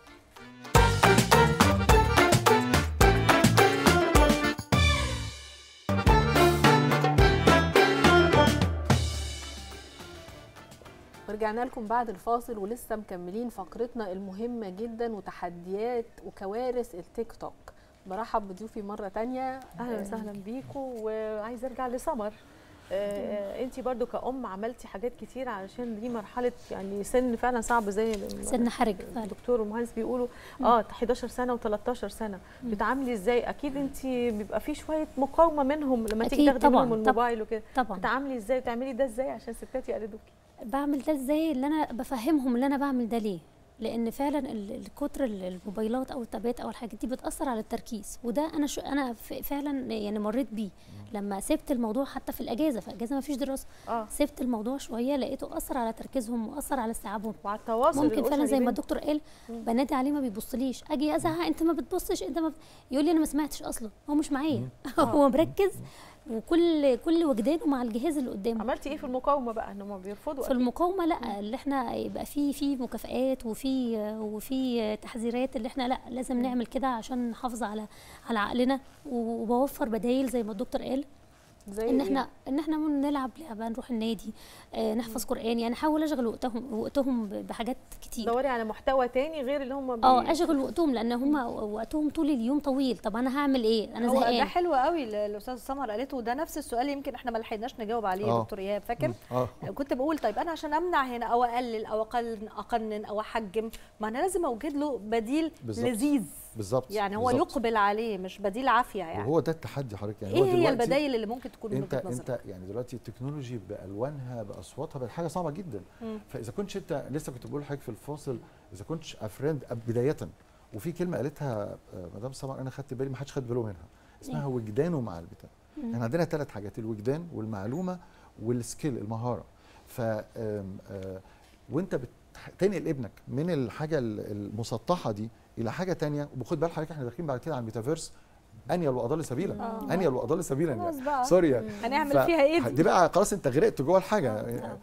ورجعنا لكم بعد الفاصل ولسه مكملين فقرتنا المهمة جدا وتحديات وكوارث التيك توك برحب بضيوفي مرة تانية اهلا وسهلا بيكم وعايزه ارجع لسمر انت برضو كأم عملتي حاجات كتير علشان دي مرحله يعني سن فعلا صعب زي ما سن حرج فعلا الدكتور والمهندس بيقولوا اه 11 سنه و13 سنه بتعاملي ازاي اكيد انت بيبقى في شويه مقاومه منهم لما تيجي أكيد تاخدي طبعاً، منهم طبعاً. الموبايل وكده طبعا بتعاملي ازاي وتعملي ده ازاي عشان ستات يقلدوكي بعمل ده ازاي اللي انا بفهمهم اللي انا بعمل ده ليه لان فعلا ال- الكتر ال- الموبايلات او التابات او الحاجات دي بتاثر على التركيز وده انا شو انا ف- فعلا يعني مريت بيه لما سبت الموضوع حتى في الاجازه في الاجازه ما فيش دراسه اه سبت الموضوع شويه لقيته اثر على تركيزهم واثر على استيعابهم وعلى التواصل ممكن فعلا الأسري زي ما بينهم. الدكتور قال مم. بنادي عليه ما بيبصليش اجي ازعق انت ما بتبصش انت ما بت... يقول لي انا ما سمعتش اصلا هو مش معايا هو مركز وكل كل وجدانه مع الجهاز اللي قدامه عملتي ايه في المقاومه بقى ان هم بيرفضوا في أكيد. المقاومه لا اللي احنا يبقى في في مكافآت وفي وفي تحذيرات اللي احنا لا لازم نعمل كده عشان نحافظ على على عقلنا وبوفر بدايل زي ما الدكتور قال زي ان إيه؟ احنا ان احنا نلعب لعبه نروح النادي آه نحفظ قران يعني احاول اشغل وقتهم وقتهم ب- بحاجات كتير دوري على محتوى تاني غير اللي هم اه اشغل وقتهم لان هم وقتهم طول اليوم طويل طب انا هعمل ايه انا هو ده زهقان حلو قوي اللي الاستاذ سمر قالته وده نفس السؤال يمكن احنا ما لحقناش نجاوب عليه يا آه. دكتور ايهاب فاكر اه كنت بقول طيب انا عشان امنع هنا او اقلل او اقلل اقنن او احجم ما انا لازم اوجد له بديل بالظبط. لذيذ بالظبط يعني هو بالظبط. يقبل عليه مش بديل عافيه يعني وهو ده التحدي حضرتك يعني ايه هو هي دلوقتي البدايل اللي ممكن تكون من انت وجهه نظرك انت يعني دلوقتي التكنولوجي بالوانها باصواتها بقت حاجه صعبه جدا مم. فاذا كنتش انت لسه كنت بقول لحضرتك في الفاصل اذا كنتش افريند بدايه وفي كلمه قالتها آه، مدام سمر انا خدت بالي ما حدش خد باله منها اسمها وجدانه مع البتاع احنا عندنا ثلاث حاجات الوجدان والمعلومه والسكيل المهاره ف آم، آه، وانت بتنقل ابنك من الحاجه ال- المسطحه دي الى حاجه تانية وخد بال حضرتك احنا داخلين بعد كده على الميتافيرس انيل واضل سبيلا آه. انيل واضل سبيلا خلاص يعني بقى سوري يعني هنعمل ف- فيها ايه دي دي؟ بقى خلاص انت غرقت جوه الحاجه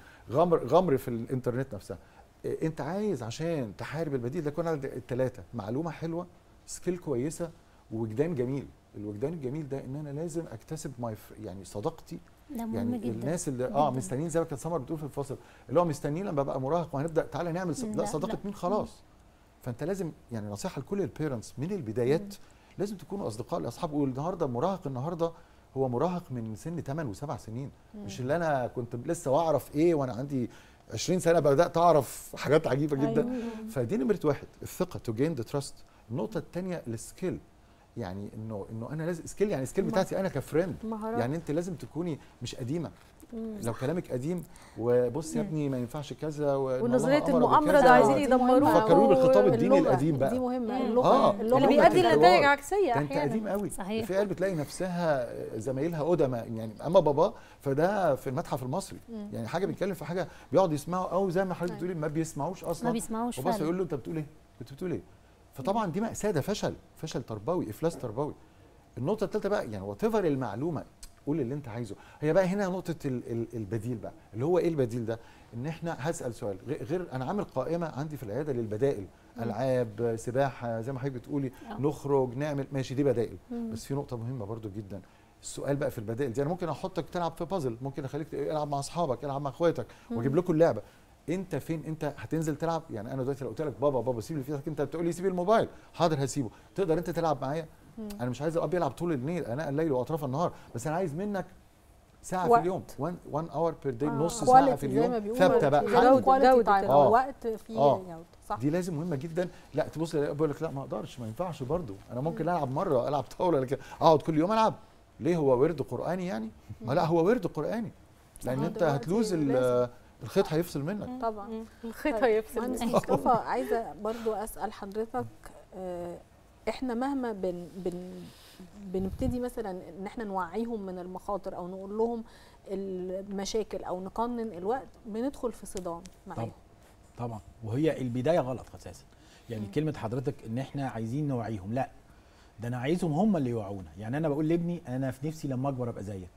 غمر غمر في الانترنت نفسها إيه، انت عايز عشان تحارب البديل ده يكون عندك الثلاثه معلومه حلوه سكيل كويسه ووجدان جميل الوجدان الجميل ده ان انا لازم اكتسب ماي يعني صداقتي ده مهم يعني جدا الناس اللي اه جداً. مستنيين زي ما كانت سمر بتقول في الفاصل اللي هو مستنيين لما بقى مراهق وهنبدا تعالى نعمل صد... لا، لا صداقه لا. مين خلاص فانت لازم يعني نصيحه لكل البيرنتس من البدايات لازم تكونوا اصدقاء لاصحاب والنهارده مراهق النهارده هو مراهق من سن 8 و7 سنين مش اللي انا كنت لسه واعرف ايه وانا عندي 20 سنه بدات اعرف حاجات عجيبه جدا أيوة. فدي نمره واحد الثقه تو جين ذا تراست النقطه الثانيه السكيل يعني انه انه انا لازم سكيل يعني سكيل بتاعتي انا كفريند مهارات يعني انت لازم تكوني مش قديمه مم. لو كلامك قديم وبص يا ابني ما ينفعش كذا وإن الله ونظريه أمر المؤامره بكذا. ده عايزين آه. يدمروها فكروا بالخطاب و- الديني اللغة، القديم بقى. دي مهمه مم. اللغه آه. اللغه اللي لغة بيؤدي الحوار. لنتائج عكسيه ده انت احيانا قديم قوي صحيح. في عيال بتلاقي نفسها زمايلها قدماء يعني اما بابا فده في المتحف المصري يعني حاجه بيتكلم في حاجه بيقعد يسمعوا او زي ما حضرتك بتقولي ما بيسمعوش اصلا ما بيسمعوش وبس فعلا يقول له انت بتقول ايه كنت بتقول ايه فطبعا دي مأساة ده فشل فشل تربوي افلاس تربوي النقطه الثالثه بقى يعني وات المعلومه قول اللي انت عايزه هي بقى هنا نقطه ال ال البديل بقى اللي هو ايه البديل ده ان احنا هسال سؤال غ- غير انا عامل قائمه عندي في العياده للبدائل العاب سباحه زي ما حضرتك بتقولي آه. نخرج نعمل ماشي دي بدائل بس في نقطه مهمه برضو جدا السؤال بقى في البدائل دي انا ممكن احطك تلعب في بازل ممكن اخليك العب مع اصحابك العب مع اخواتك واجيب لكم اللعبه انت فين انت هتنزل تلعب يعني انا دلوقتي لو قلت لك بابا بابا سيب لي في ايدك انت بتقول لي سيب الموبايل حاضر هسيبه تقدر انت تلعب معايا انا مش عايز الاب يلعب طول الليل اناء الليل واطراف النهار بس انا عايز منك ساعه وقت. في اليوم 1 اور بير داي آه. نص ساعه quality في زي ما اليوم بيقولوا ثابته بقى جودة. حقيقي. جودة. كواليتي جودة تايم آه. وقت فيه آه. جوده صح دي لازم مهمه جدا لا تبص بقول لك لا ما اقدرش ما ينفعش برضو انا ممكن العب مره العب طاوله لكن اقعد كل يوم العب ليه هو ورد قراني يعني ما لا هو ورد قراني لان آه، انت دلوقتي هتلوز ال- لازم. الخيط هيفصل منك طبعا الخيط طيب، هيفصل مهندس منك. مصطفى عايزه برضو اسال حضرتك آه، احنا مهما بن بن بنبتدي مثلا ان احنا نوعيهم من المخاطر او نقول لهم المشاكل او نقنن الوقت بندخل في صدام معاهم طبعا طبعا وهي البدايه غلط اساسا يعني كلمه حضرتك ان احنا عايزين نوعيهم لا ده انا عايزهم هم اللي يوعونا يعني انا بقول لابني انا في نفسي لما اكبر ابقى زيك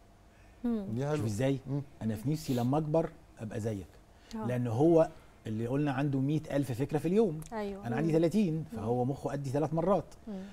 دي شوف حلوه ازاي مم. انا في نفسي لما اكبر ابقى زيك آه. لان هو اللي قلنا عنده مئة ألف فكرة في اليوم ايوه أنا عندي 30 فهو مخه قدي ثلاث مرات مم.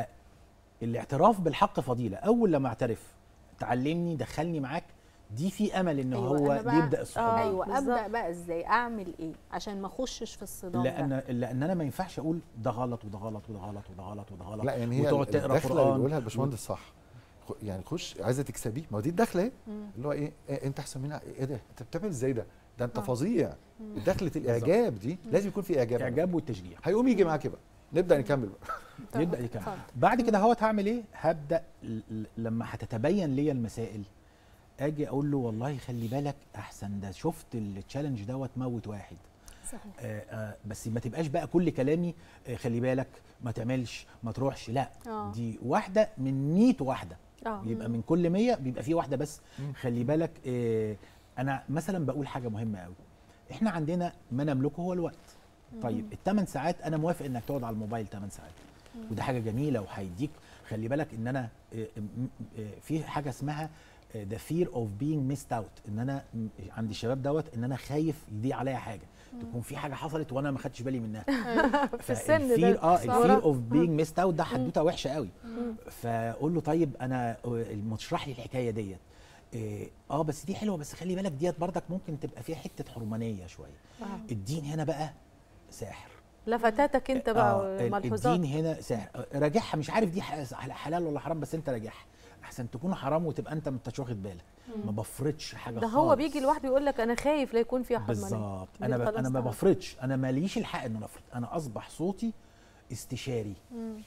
فالاعتراف بالحق فضيلة أول لما اعترف تعلمني دخلني معاك دي في أمل إن أيوة، هو أنا بقى- يبدأ الصحوبية آه. ايوه ابدا بالظبط. بقى ازاي اعمل ايه عشان ما اخشش في الصدام لان ده لان انا ما ينفعش اقول ده غلط وده غلط وده غلط وده غلط وده غلط لا يعني هي وتقعد تقرا الدخله اللي قران بيقولها الباشمهندس صح خ- يعني خش عايزه تكسبيه ما هو دي الدخله اهي مم. اللي هو ايه, إيه انت احسن منها ايه ده انت بتعمل ازاي ده ده انت آه. فظيع دخله الاعجاب دي لازم يكون في اعجاب اعجاب والتشجيع هيقوم يجي معاك بقى نبدا نكمل بقى طب، يبدا يكمل اتفضل. بعد كده هو هعمل ايه هبدا ل- ل- لما هتتبين ليا المسائل اجي اقول له والله خلي بالك احسن ده شفت التشالنج دوت موت واحد صحيح آه آه بس ما تبقاش بقى كل كلامي آه خلي بالك ما تعملش ما تروحش لا آه. دي واحده من 100 واحده اه يبقى من كل 100 بيبقى في واحده بس مم. خلي بالك آه انا مثلا بقول حاجه مهمه قوي احنا عندنا ما نملكه هو الوقت طيب الثمان ساعات انا موافق انك تقعد على الموبايل 8 ساعات وده حاجه جميله وهيديك خلي بالك ان انا آه، م- آه، في حاجه اسمها ذا فير اوف بينج ميست اوت ان انا م- عند الشباب دوت ان انا خايف يضيع عليا حاجه تكون في حاجه حصلت وانا ما خدتش بالي منها في السن ده فالفير اه صح. الفير اوف بينج ميست اوت ده حدوته وحشه قوي فاقول له طيب انا آه، ما تشرح لي الحكايه ديت إيه، اه بس دي حلوه بس خلي بالك ديت برضك ممكن تبقى فيها حته حرمانيه شويه آه. الدين هنا بقى ساحر لفتاتك انت بقى آه، ملحوظات الدين هنا سحر آه، راجعها مش عارف دي ح- حلال ولا حرام بس انت راجعها احسن تكون حرام وتبقى انت ما انتش واخد بالك ما بفرضش حاجه ده خالص هو بيجي لوحده يقول لك انا خايف لا يكون فيها حرمانيه بالظبط دي انا ب... خلاص انا ما تعرف. بفرضش انا ماليش الحق ان انا افرض انا اصبح صوتي استشاري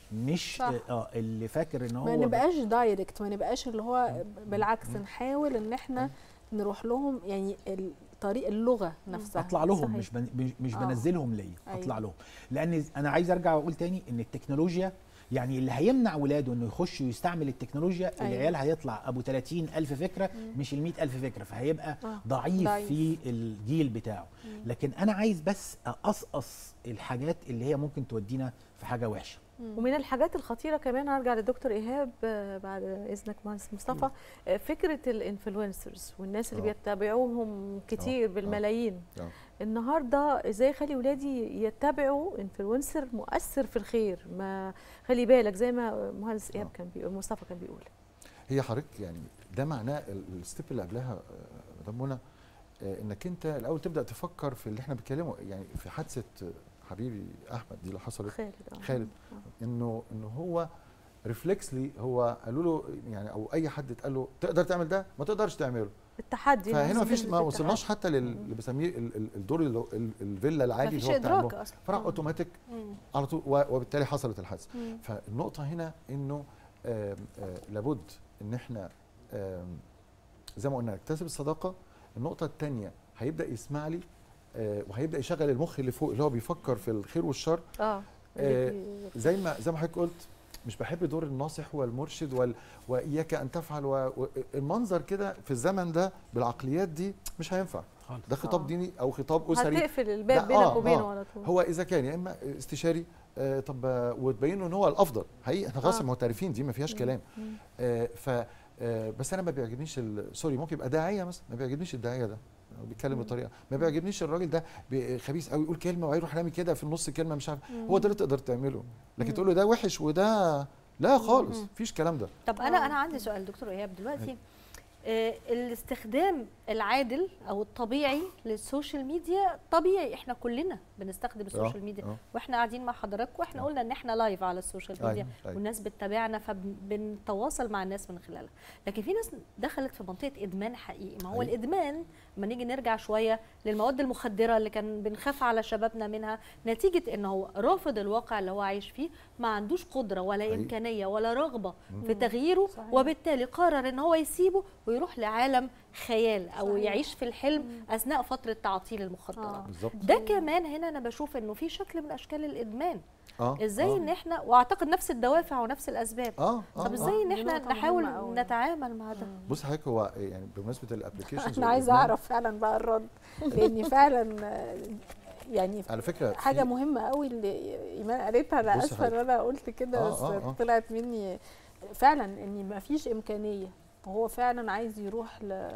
مش صح. اه اللي فاكر ان هو ما نبقاش دايركت ما نبقاش اللي هو بالعكس نحاول ان احنا نروح لهم يعني ال- طريق اللغه نفسها اطلع لهم صحيح. مش بن... مش- مش آه. بنزلهم ليا أيوة. اطلع لهم لان انا عايز ارجع واقول تاني ان التكنولوجيا يعني اللي هيمنع ولاده انه يخش ويستعمل التكنولوجيا أيوة. العيال هيطلع ابو 30 الف فكره مش ال 100 الف فكره فهيبقى آه. ضعيف, ضعيف. في الجيل بتاعه لكن انا عايز بس اقصقص الحاجات اللي هي ممكن تودينا في حاجه وحشه ومن الحاجات الخطيره كمان هرجع للدكتور ايهاب آه، بعد اذنك مهندس مصطفى آه، فكره الانفلونسرز والناس اللي آه. بيتابعوهم كتير آه. بالملايين آه. النهارده ازاي اخلي ولادي يتبعوا انفلونسر مؤثر في الخير ما خلي بالك زي ما مهندس ايهاب آه. كان بيقول مصطفى كان بيقول هي حضرتك يعني ده معناه ال- الستيب اللي قبلها آه، مدام منى آه، انك انت الاول تبدا تفكر في اللي احنا بنتكلمه يعني في حادثه آه، حبيبي احمد دي اللي حصلت خالد آه. خالد آه. انه انه هو ريفلكسلي هو قالوا له يعني او اي حد اتقال له تقدر تعمل ده ما تقدرش تعمله التحدي فهنا نفسه ما فيش فكرة ما التحدي. وصلناش حتى لل- اللي بسميه ال- ال- الدور اللي هو- ال- الفيلا العالي مفيش اللي هو بتاع ادراك النوم. اصلا فراح اوتوماتيك مم. على طول و- وبالتالي حصلت الحادثه مم. فالنقطه هنا انه آم، آه، لابد ان احنا آم، زي ما قلنا نكتسب الصداقه النقطه الثانيه هيبدا يسمع لي آه، وهيبدا يشغل المخ اللي فوق اللي هو بيفكر في الخير والشر اه آه، اللي بي- زي ما زي ما حضرتك قلت مش بحب دور الناصح والمرشد وال... واياك ان تفعل و... و- المنظر كده في الزمن ده بالعقليات دي مش هينفع خالص ده خطاب آه. ديني او خطاب اسري هتقفل الباب لا، بينك آه، وبينه آه. على طول هو اذا كان يا اما استشاري آه طب آه، وتبين له ان هو الافضل حقيقي احنا خلاص آه. معترفين دي ما فيهاش مم. كلام مم. آه ف آه بس انا ما بيعجبنيش ال- سوري ممكن يبقى داعيه مثلا ما بيعجبنيش الداعيه ده هو بيتكلم بطريقه ما بيعجبنيش الراجل ده بي- خبيث قوي يقول كلمه وهيروح رامي كده في النص كلمه مش عارف هو ده اللي تقدر تعمله لكن تقول له ده وحش وده لا خالص مفيش كلام ده طب انا انا عندي سؤال دكتور ايهاب دلوقتي آه الاستخدام العادل او الطبيعي للسوشيال ميديا طبيعي احنا كلنا بنستخدم السوشيال ميديا آه. واحنا قاعدين مع حضراتكم واحنا آه. قلنا ان احنا لايف على السوشيال ميديا أيوة، أيوة. والناس بتتابعنا فبنتواصل مع الناس من خلالها لكن في ناس دخلت في منطقه ادمان حقيقي ما هو أيوة. الادمان لما نيجي نرجع شويه للمواد المخدره اللي كان بنخاف على شبابنا منها نتيجه ان هو رافض الواقع اللي هو عايش فيه ما عندوش قدره ولا حقيقي. امكانيه ولا رغبه في تغييره صحيح. وبالتالي قرر ان هو يسيبه ويروح لعالم خيال او صحيح. يعيش في الحلم اثناء فتره تعطيل المخدرات آه. بالظبط ده كمان هنا انا بشوف انه في شكل من اشكال الادمان اه ازاي آه. ان احنا واعتقد نفس الدوافع ونفس الاسباب اه اه طب آه. ازاي ان دي احنا نقطة نحاول مهمة أوي. نتعامل مع ده بص حضرتك هو يعني بمناسبه الابلكيشنز انا عايزه اعرف فعلا بقى الرد لان فعلا آه، يعني على فكره حاجه في- مهمه قوي اللي ايمان قالتها انا بص اسفه ان حضرتك. انا قلت كده آه، بس آه، آه. طلعت مني فعلا ان ما فيش امكانيه وهو فعلا عايز يروح ل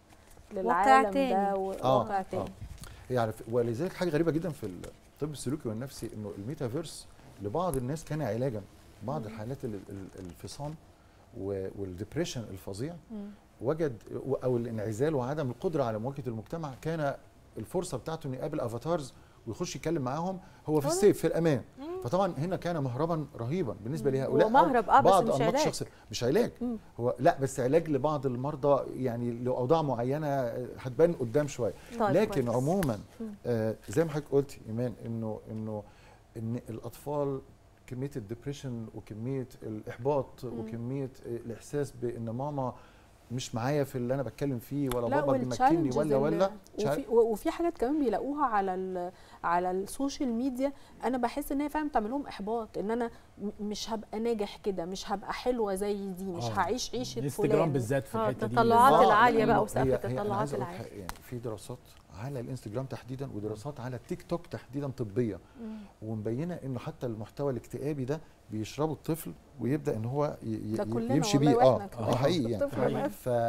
للعالم تاني. ده وواقع آه. تاني هي على ف- ولذلك حاجه غريبه جدا في الطب السلوكي والنفسي انه الميتافيرس لبعض الناس كان علاجا بعض الحالات ال- ال- الفصام و- والدبريشن الفظيع مم. وجد او الانعزال وعدم القدره على مواجهه المجتمع كان الفرصه بتاعته انه يقابل افاتارز ويخش يتكلم معاهم هو في السيف في الامان فطبعا هنا كان مهربا رهيبا بالنسبه لهؤلاء هو مهرب، آه، بس بعض مش أنماط علاج. شخص مش علاج مم. هو لا بس علاج لبعض المرضى يعني لاوضاع معينه هتبان قدام شويه طيب لكن كويس. عموما مم. آه زي ما حضرتك قلت ايمان انه انه ان الاطفال كميه الدبريشن وكميه الاحباط وكميه الاحساس بان ماما مش معايا في اللي انا بتكلم فيه ولا لا بابا بيمكنني والchallenges ولا ولا اللي- مش عارف- وفي, وفي حاجات كمان بيلاقوها على ال على السوشيال ميديا انا بحس ان هي فعلا بتعمل لهم احباط ان انا م- مش هبقى ناجح كده مش هبقى حلوه زي دي مش آه. هعيش عيشه الانستجرام فلان بالذات في آه، الحته دي التطلعات آه، العالية لأنه بقى وسقف هي- هي أنا التطلعات عايز أقول العالية. حاجة، يعني في دراسات على الانستجرام تحديدا ودراسات على التيك توك تحديدا طبيه ومبينه انه حتى المحتوى الاكتئابي ده بيشربه الطفل ويبدا ان هو ي- ي- ده كلنا يمشي والله بيه اه وإحنا كمان. ده حقيقي يعني الطفل والأهل.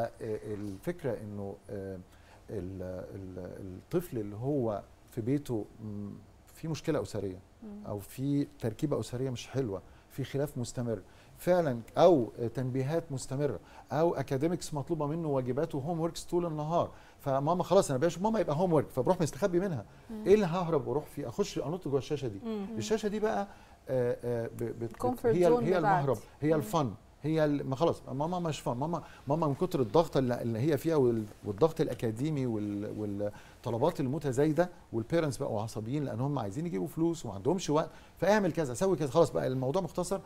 فالفكره انه آه، ال- ال- الطفل اللي هو في بيته م، في مشكله اسريه او في تركيبه اسريه مش حلوه في خلاف مستمر فعلا او تنبيهات مستمره او اكاديميكس مطلوبه منه واجبات وهوم وركس طول النهار فماما خلاص انا باشا ماما يبقى هوم ورك فبروح مستخبي منها ايه اللي ههرب واروح فيه اخش انط جوه الشاشه دي الشاشه دي بقى آه، آه، ب- بت- بت- Comfort هي zone هي بتاعتي. المهرب هي الفن هي ال- ما خلاص ماما مش فن ماما ماما من كتر الضغط اللي اللي هي فيها وال- والضغط الاكاديمي وال- والطلبات المتزايده والبيرنتس بقوا عصبيين لان هم عايزين يجيبوا فلوس وما عندهمش وقت فاعمل كذا سوي كذا خلاص بقى الموضوع مختصر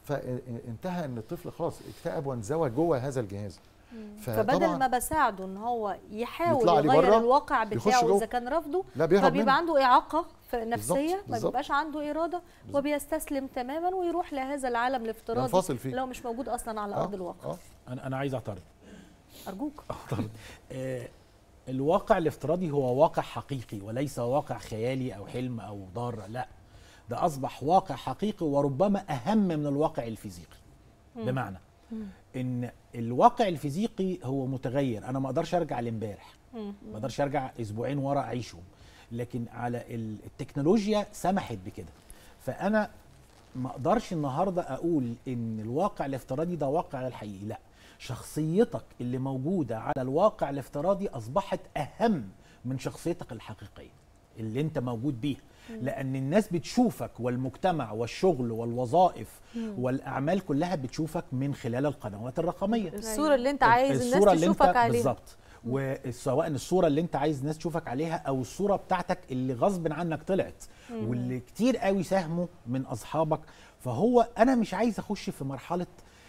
فانتهى ان الطفل خلاص اكتئب وانزوى جوه هذا الجهاز فبدل ما بساعده ان هو يحاول يطلع لي يغير بره، الواقع يخش بتاعه جوه. اذا كان رافضه لا بيهرب فبيبقى منه عنده اعاقه ف- نفسيه ما بالظبط. بيبقاش عنده اراده وبيستسلم تماما ويروح لهذا العالم الافتراضي ينفصل فيه لو مش موجود اصلا على آه، ارض الواقع آه. انا انا عايز اعترض ارجوك اعترض آه، الواقع الافتراضي هو واقع حقيقي وليس واقع خيالي او حلم او ضار لا ده اصبح واقع حقيقي وربما اهم من الواقع الفيزيقي بمعنى ان الواقع الفيزيقي هو متغير انا ما اقدرش ارجع لامبارح ما اقدرش ارجع اسبوعين ورا اعيشهم لكن على ال- التكنولوجيا سمحت بكده فانا ما اقدرش النهارده اقول ان الواقع الافتراضي ده واقع الحقيقي لا شخصيتك اللي موجوده على الواقع الافتراضي اصبحت اهم من شخصيتك الحقيقيه اللي انت موجود بيها لان الناس بتشوفك والمجتمع والشغل والوظائف والاعمال كلها بتشوفك من خلال القنوات الرقميه الصوره اللي انت عايز الناس الصورة اللي تشوفك انت عليها بالظبط وسواء الصوره اللي انت عايز الناس تشوفك عليها او الصوره بتاعتك اللي غصب عنك طلعت واللي كتير قوي ساهموا من اصحابك فهو انا مش عايز اخش في مرحله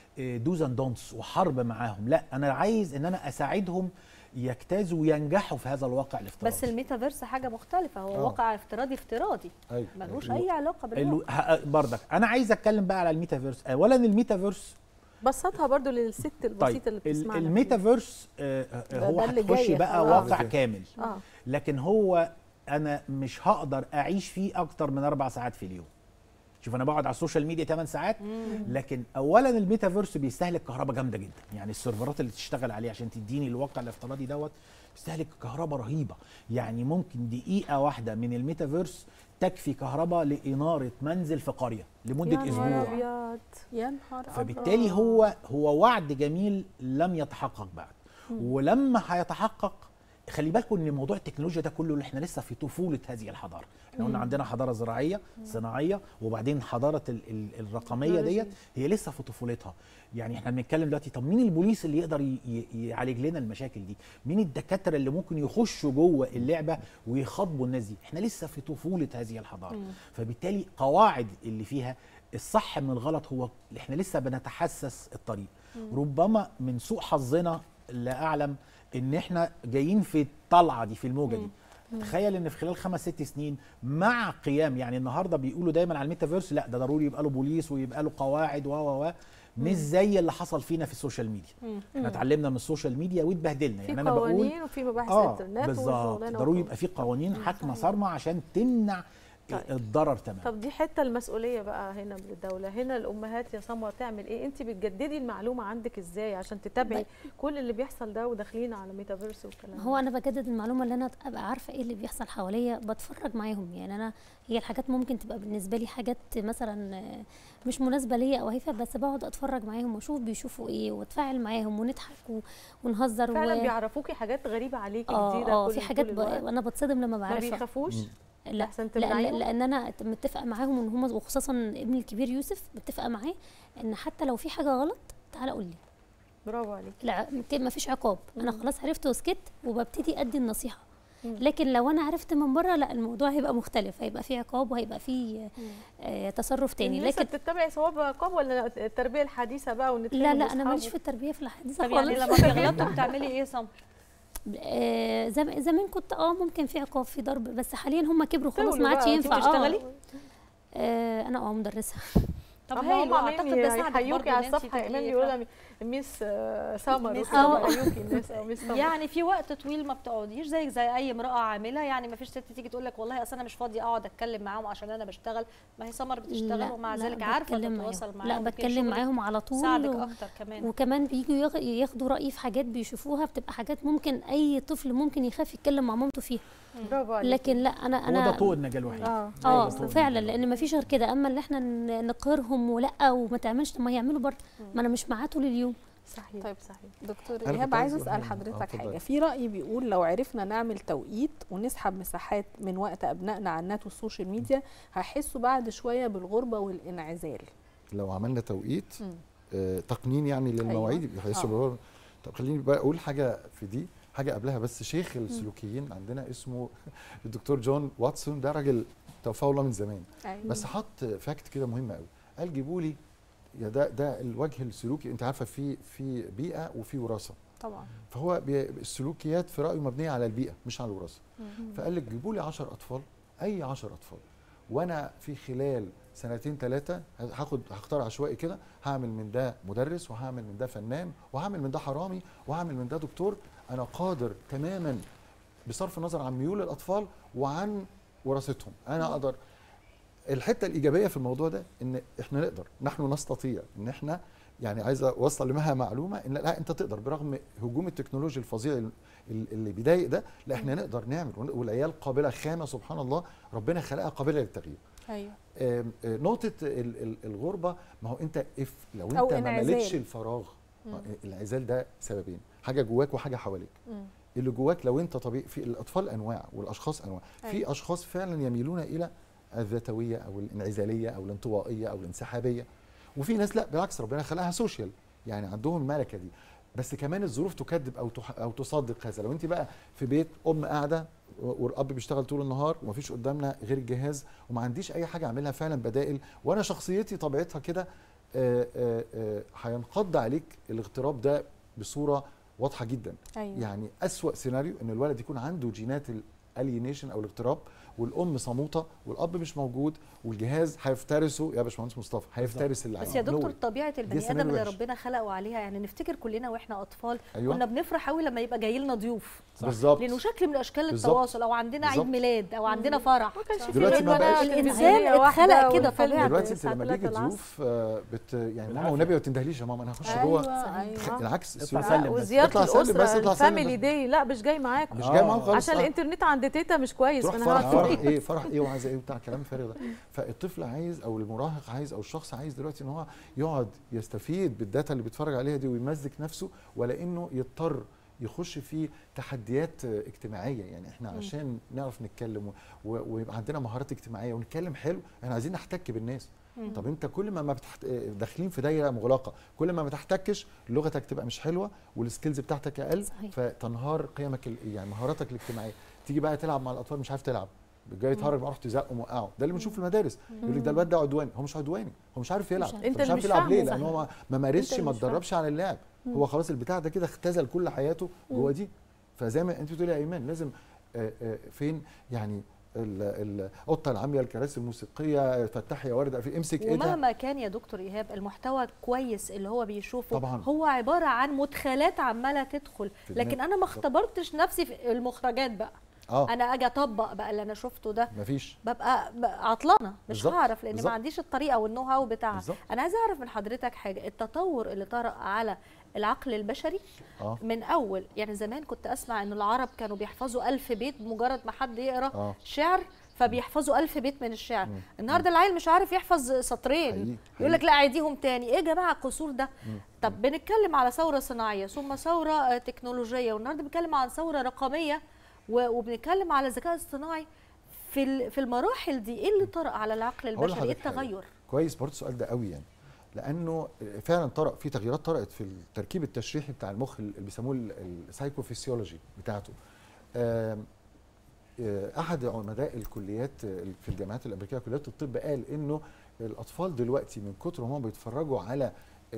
دوز اند دونتس وحرب معاهم لا انا عايز ان انا اساعدهم يجتازوا وينجحوا في هذا الواقع الافتراضي بس الميتافيرس حاجه مختلفه هو آه. واقع افتراضي افتراضي أيوة. ملوش أيوة. اي علاقه الو- بالواقع ه- برضك انا عايز اتكلم بقى على الميتافيرس اولا الميتافيرس بسطها برضو للست البسيطه طيب اللي ال- بتسمعنا الميتافيرس آه، آه، ده- هو ده اللي هتخش جاي بقى خلاص. واقع كامل اه لكن هو انا مش هقدر اعيش فيه اكتر من اربع ساعات في اليوم شوف انا بقعد على السوشيال ميديا 8 ساعات لكن اولا الميتافيرس بيستهلك كهرباء جامده جدا يعني السيرفرات اللي تشتغل عليه عشان تديني الواقع الافتراضي دوت بيستهلك كهرباء رهيبه يعني ممكن دقيقه واحده من الميتافيرس تكفي كهرباء لاناره منزل في قريه لمده يا نهار اسبوع ابيض يا نهار أبيض. فبالتالي هو هو وعد جميل لم يتحقق بعد ولما هيتحقق خلي بالكم ان موضوع التكنولوجيا ده كله اللي احنا لسه في طفوله هذه الحضاره احنا قلنا عندنا حضاره زراعيه صناعيه وبعدين حضاره ال ال الرقميه ديت هي لسه في طفولتها يعني احنا بنتكلم دلوقتي طب مين البوليس اللي يقدر ي- ي- يعالج لنا المشاكل دي مين الدكاتره اللي ممكن يخشوا جوه اللعبه ويخاطبوا الناس دي احنا لسه في طفوله هذه الحضاره فبالتالي قواعد اللي فيها الصح من الغلط هو احنا لسه بنتحسس الطريق ربما من سوء حظنا لا اعلم ان احنا جايين في الطلعه دي في الموجه دي تخيل ان في خلال خمس ست سنين مع قيام يعني النهارده بيقولوا دايما على الميتافيرس لا ده ضروري يبقى له بوليس ويبقى له قواعد و و و مش زي اللي حصل فينا في السوشيال ميديا احنا اتعلمنا من السوشيال ميديا واتبهدلنا في يعني انا بقول قوانين وفي مباحث اه انترنت بالظبط وشغلانة ضروري وكده. يبقى في قوانين حاكمه صارمه عشان تمنع طيب. الضرر تماما طب دي حته المسؤوليه بقى هنا من الدوله هنا الامهات يا سمر تعمل ايه انت بتجددي المعلومه عندك ازاي عشان تتابعي كل اللي بيحصل ده وداخلين على ميتافيرس والكلام ده؟ هو انا بجدد المعلومه اللي انا ابقى عارفه ايه اللي بيحصل حواليا بتفرج معاهم يعني انا هي الحاجات ممكن تبقى بالنسبه لي حاجات مثلا آه، مش مناسبه ليا او هيفا بس بقعد اتفرج معاهم واشوف بيشوفوا ايه واتفاعل معاهم ونضحك و- ونهزر فعلا و... بيعرفوكي حاجات غريبه عليكي اه جديده اه كل في حاجات كل ب... الوقت. انا بتصدم لما ما بعرفها بيخافوش لا أحسن لا تمنعيهم؟ لان انا متفقه معاهم ان هم وخصوصا ابني الكبير يوسف متفقه معاه ان حتى لو في حاجه غلط تعالى قول لي برافو عليك لا ما فيش عقاب انا خلاص عرفت وسكت وببتدي ادي النصيحه مم. لكن لو انا عرفت من بره لا الموضوع هيبقى مختلف هيبقى فيه عقاب وهيبقى فيه آه تصرف تاني لكن لكن بتتبعي صواب عقاب ولا التربيه الحديثه بقى ونتفاهم لا لا انا وأصحاب ماليش في التربيه في الحديثه طب يعني خالص لما بيغلطوا بتعملي ايه يا سمر؟ آه زم- زمان كنت اه ممكن في عقاب في ضرب بس حاليا هم كبروا خلاص تقولوا ما عادش بقى، ينفع أنتوا بتشتغلي؟ اه آه، انا اه مدرسه طب طب هايل هم واعتقد عاملين ده ساعدك يحيوكي برضه على إن أنتي الصفحه ايمان تبقي بيقولوا ميس آه، سمر ميس وكده سمر. بيحيوكي الناس أو ميس سمر يعني في وقت طويل ما بتقعديش زيك زي اي امراه عامله يعني ما فيش ست تيجي تقول لك والله اصل انا مش فاضيه اقعد اتكلم معاهم عشان انا بشتغل ما هي سمر بتشتغل لا، ومع لا، ذلك عارفه بتكلم تتواصل معاهم. معاهم لا وفي بتكلم شغل معاهم على طول ساعدك و- اكتر كمان وكمان بيجوا ياخ- ياخدوا رأيي في حاجات بيشوفوها بتبقى حاجات ممكن أي طفل ممكن يخاف يتكلم مع مامته فيها برافو عليك لكن لا انا هو انا ده طوق النجاه الوحيد اه اه أيوة. فعلا لان ما فيش غير كده اما اللي احنا ن- نقهرهم ولا وما تعملش طب ما يعملوا برضه ما انا مش معاه طول اليوم صحيح طيب. صحيح دكتور أنا ايهاب كنت عايز عايز اسال أقول- آه، حضرتك اتفضلي. حاجه في راي بيقول لو عرفنا نعمل توقيت ونسحب مساحات من وقت ابنائنا على النت والسوشيال ميديا هيحسوا بعد شويه بالغربه والانعزال لو عملنا توقيت مم. آه تقنين يعني للمواعيد أيوة. بحيث آه. اللي هو طب خليني بقى اقول حاجه في دي حاجه قبلها بس شيخ السلوكيين عندنا اسمه الدكتور جون واتسون ده راجل توفاه الله من زمان أيوة. بس حط فاكت كده مهم قوي قال جيبوا لي يا ده ده الوجه السلوكي انت عارفه في في بيئه وفي وراثه طبعا فهو بي- السلوكيات في رايه مبنيه على البيئه مش على الوراثه فقال لك جيبوا لي 10 اطفال اي 10 اطفال وانا في خلال سنتين ثلاثه هاخد هختار عشوائي كده هعمل من ده مدرس وهعمل من ده فنان وهعمل من ده حرامي وهعمل من ده دكتور انا قادر تماما بصرف النظر عن ميول الاطفال وعن وراثتهم انا اقدر الحته الايجابيه في الموضوع ده ان احنا نقدر نحن نستطيع ان احنا يعني عايز اوصل لمها معلومه ان لا انت تقدر برغم هجوم التكنولوجيا الفظيع ال- ال- اللي بيضايق ده لا احنا نقدر نعمل ون- والعيال قابله خامه سبحان الله ربنا خلقها قابله للتغيير ايوه آم، آه، نقطه ال- ال- الغربه ما هو انت اف لو أو انت ما انعزال. مليتش الفراغ ما- الانعزال ده سببين حاجه جواك وحاجه حواليك مم. اللي جواك لو انت طبيعي في الاطفال انواع والاشخاص انواع أيوة. في اشخاص فعلا يميلون الى الذاتويه او الانعزاليه او الانطوائيه او الانسحابيه وفي ناس لا بالعكس ربنا خلقها سوشيال يعني عندهم الملكه دي بس كمان الظروف تكذب او تح او تصدق هذا لو انت بقى في بيت ام قاعده و- والاب بيشتغل طول النهار ومفيش قدامنا غير الجهاز وما عنديش اي حاجه اعملها فعلا بدائل وانا شخصيتي طبيعتها كده آه، آه، آه، هينقض عليك الاغتراب ده بصوره واضحه جدا ايوه يعني أسوأ سيناريو ان الولد يكون عنده جينات الالينيشن او الاغتراب والام صموته والاب مش موجود والجهاز هيفترسه يا باشمهندس مصطفى هيفترس اللي بس يا عنده. دكتور No way. طبيعه البني سيناريو ادم اللي وحش. ربنا خلقه عليها يعني نفتكر كلنا واحنا اطفال أيوة. كنا بنفرح قوي لما يبقى جاي لنا ضيوف بالظبط لانه شكل من اشكال بالظبط. التواصل او عندنا عيد بالظبط. ميلاد او عندنا فرح ما كانش في دلوقتي ما البنات بقاش- الإنسان هي واحدة اتخلق كده والفيلم طبيعي. دلوقتي انت الساعة لما 3 تيجي العصر. تضيف آه، بت يعني ماما بالعافية. والنبي ما تندهليش يا ماما انا هخش ايوه جوه ايوه العكس اطلع السلوك- سلم بس. وزياره اطلع سلم بس، الاسره اطلع سلم الفاميلي بس. داي لا مش جاي معاكم مش آه. جاي معاهم خالص عشان آه. الانترنت عند تيتا مش كويس تروح فانا فرح هقعد فرح في البيت. ايه فرح ايه وعايزه ايه وبتاع كلام فارغ ده فالطفل عايز او المراهق عايز او الشخص عايز دلوقتي ان هو يقعد يستفيد بالداتا اللي بيتفرج عليها دي ويمزج نفسه ولا انه يضطر يخش في تحديات آه، اجتماعيه يعني احنا عشان نعرف نتكلم و- و- ويبقى عندنا مهارات اجتماعيه ونتكلم حلو احنا عايزين نحتك بالناس طب انت كل ما ما بتحت... آه، داخلين في دايره مغلقه كل ما ما تحتكش لغتك تبقى مش حلوه والسكيلز بتاعتك اقل صحيح. فتنهار قيمك ال- يعني مهاراتك الاجتماعيه تيجي بقى تلعب مع الاطفال مش عارف تلعب جاي يتهرج بقى رحت تزقه موقعه ده اللي بنشوفه في المدارس يقول لك ده الواد ده عدواني هو مش عدواني هو مش عارف يلعب مش عارف. طب انت مش اللي عارف مش يلعب فاهمه. ليه لان هو ما- ما مارسش اللي ما مش فاهمه. اتدربش على اللعب هو خلاص البتاع ده كده اختزل كل حياته جوه دي فزي ما انت بتقولي يا ايمان لازم آه، آه، فين يعني ال- القطه العاميه الكراسي الموسيقيه فتحي يا ورده في امسك ايه ده ومهما كان يا دكتور ايهاب المحتوى كويس اللي هو بيشوفه طبعاً. هو عباره عن مدخلات عماله تدخل في دماغ. لكن انا ما بالظبط. اختبرتش نفسي في المخرجات بقى اه انا اجي اطبق بقى اللي انا شفته ده مفيش ببقى بقى عطلانه مش بالظبط، هعرف لان بالظبط. ما عنديش الطريقه والنو هاو بتاعها بالظبط. انا عايزه اعرف من حضرتك حاجه التطور اللي طرأ على العقل البشري اه من اول يعني زمان كنت اسمع ان العرب كانوا بيحفظوا ألف بيت بمجرد ما حد يقرا اه شعر فبيحفظوا ألف بيت من الشعر مم. النهارده العيل مش عارف يحفظ سطرين حقيقي، يقول لك حقيقي. لا عيديهم تاني ايه يا جماعه القصور ده طب بنتكلم على ثوره صناعيه ثم ثوره آه، تكنولوجيه والنهارده بنتكلم عن ثوره رقميه و- وبنتكلم على الذكاء الاصطناعي في ال- في المراحل دي ايه اللي طرأ على العقل هقول البشري ايه لحضرتك حاجة. التغير كويس برضه السؤال ده قوي يعني لانه فعلا طرأ في تغييرات طرأت في التركيب التشريحي بتاع المخ اللي بيسموه السايكوفيسيولوجي بتاعته آم، آه، احد عمداء الكليات آه، في الجامعات الامريكيه كليات الطب قال انه الاطفال دلوقتي من كتر ما هم بيتفرجوا على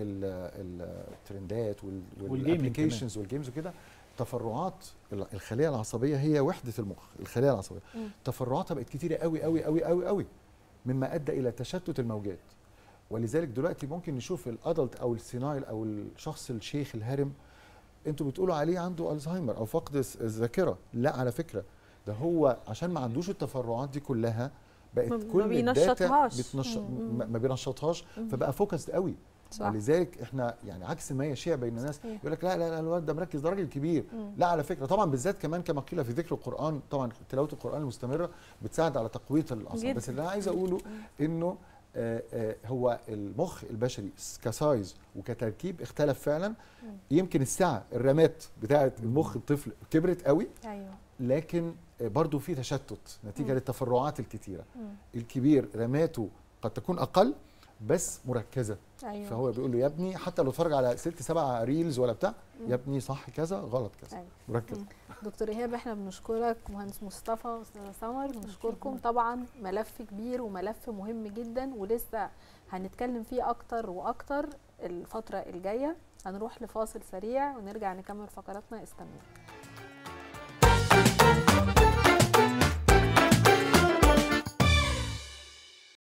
ال- الترندات والجيمنج والابلكيشنز والجيمز وكده تفرعات ال- الخليه العصبيه هي وحده المخ الخليه العصبيه مم. تفرعاتها بقت كتيره قوي قوي قوي قوي قوي مما ادى الى تشتت الموجات ولذلك دلوقتي ممكن نشوف الادلت او السينايل او الشخص الشيخ الهرم انتوا بتقولوا عليه عنده الزهايمر او فقد الس- الذاكره لا على فكره ده هو عشان ما عندوش التفرعات دي كلها بقت ما- ما كل الداتا بينشطهاش. بتنش... مم. ما ما بينشطهاش فبقى فوكسد قوي صح. ولذلك احنا يعني عكس ما يشيع بين الناس صحيح. يقول لك لا لا لا الواد ده مركز ده راجل كبير مم. لا على فكره طبعا بالذات كمان كما قيل في ذكر القران طبعا تلاوه القران المستمره بتساعد على تقويه الاعصاب جداً. بس اللي انا عايز اقوله انه آه، آه، هو المخ البشري كسايز وكتركيب اختلف فعلا يمكن السعه الرامات بتاعه المخ الطفل كبرت قوي ايوه لكن برضو في تشتت نتيجه مم. للتفرعات الكتيره مم. الكبير رماته قد تكون اقل بس مركزه ايوه فهو بيقول له يا ابني حتى لو اتفرج على ست سبع ريلز ولا بتاع يا ابني صح كذا غلط كذا أيوة. مركز مم. دكتور ايهاب احنا بنشكرك مهندس مصطفى واستاذه سمر بنشكركم طبعا ملف كبير وملف مهم جدا ولسه هنتكلم فيه اكتر واكتر الفتره الجايه هنروح لفاصل سريع ونرجع نكمل فقراتنا استنوا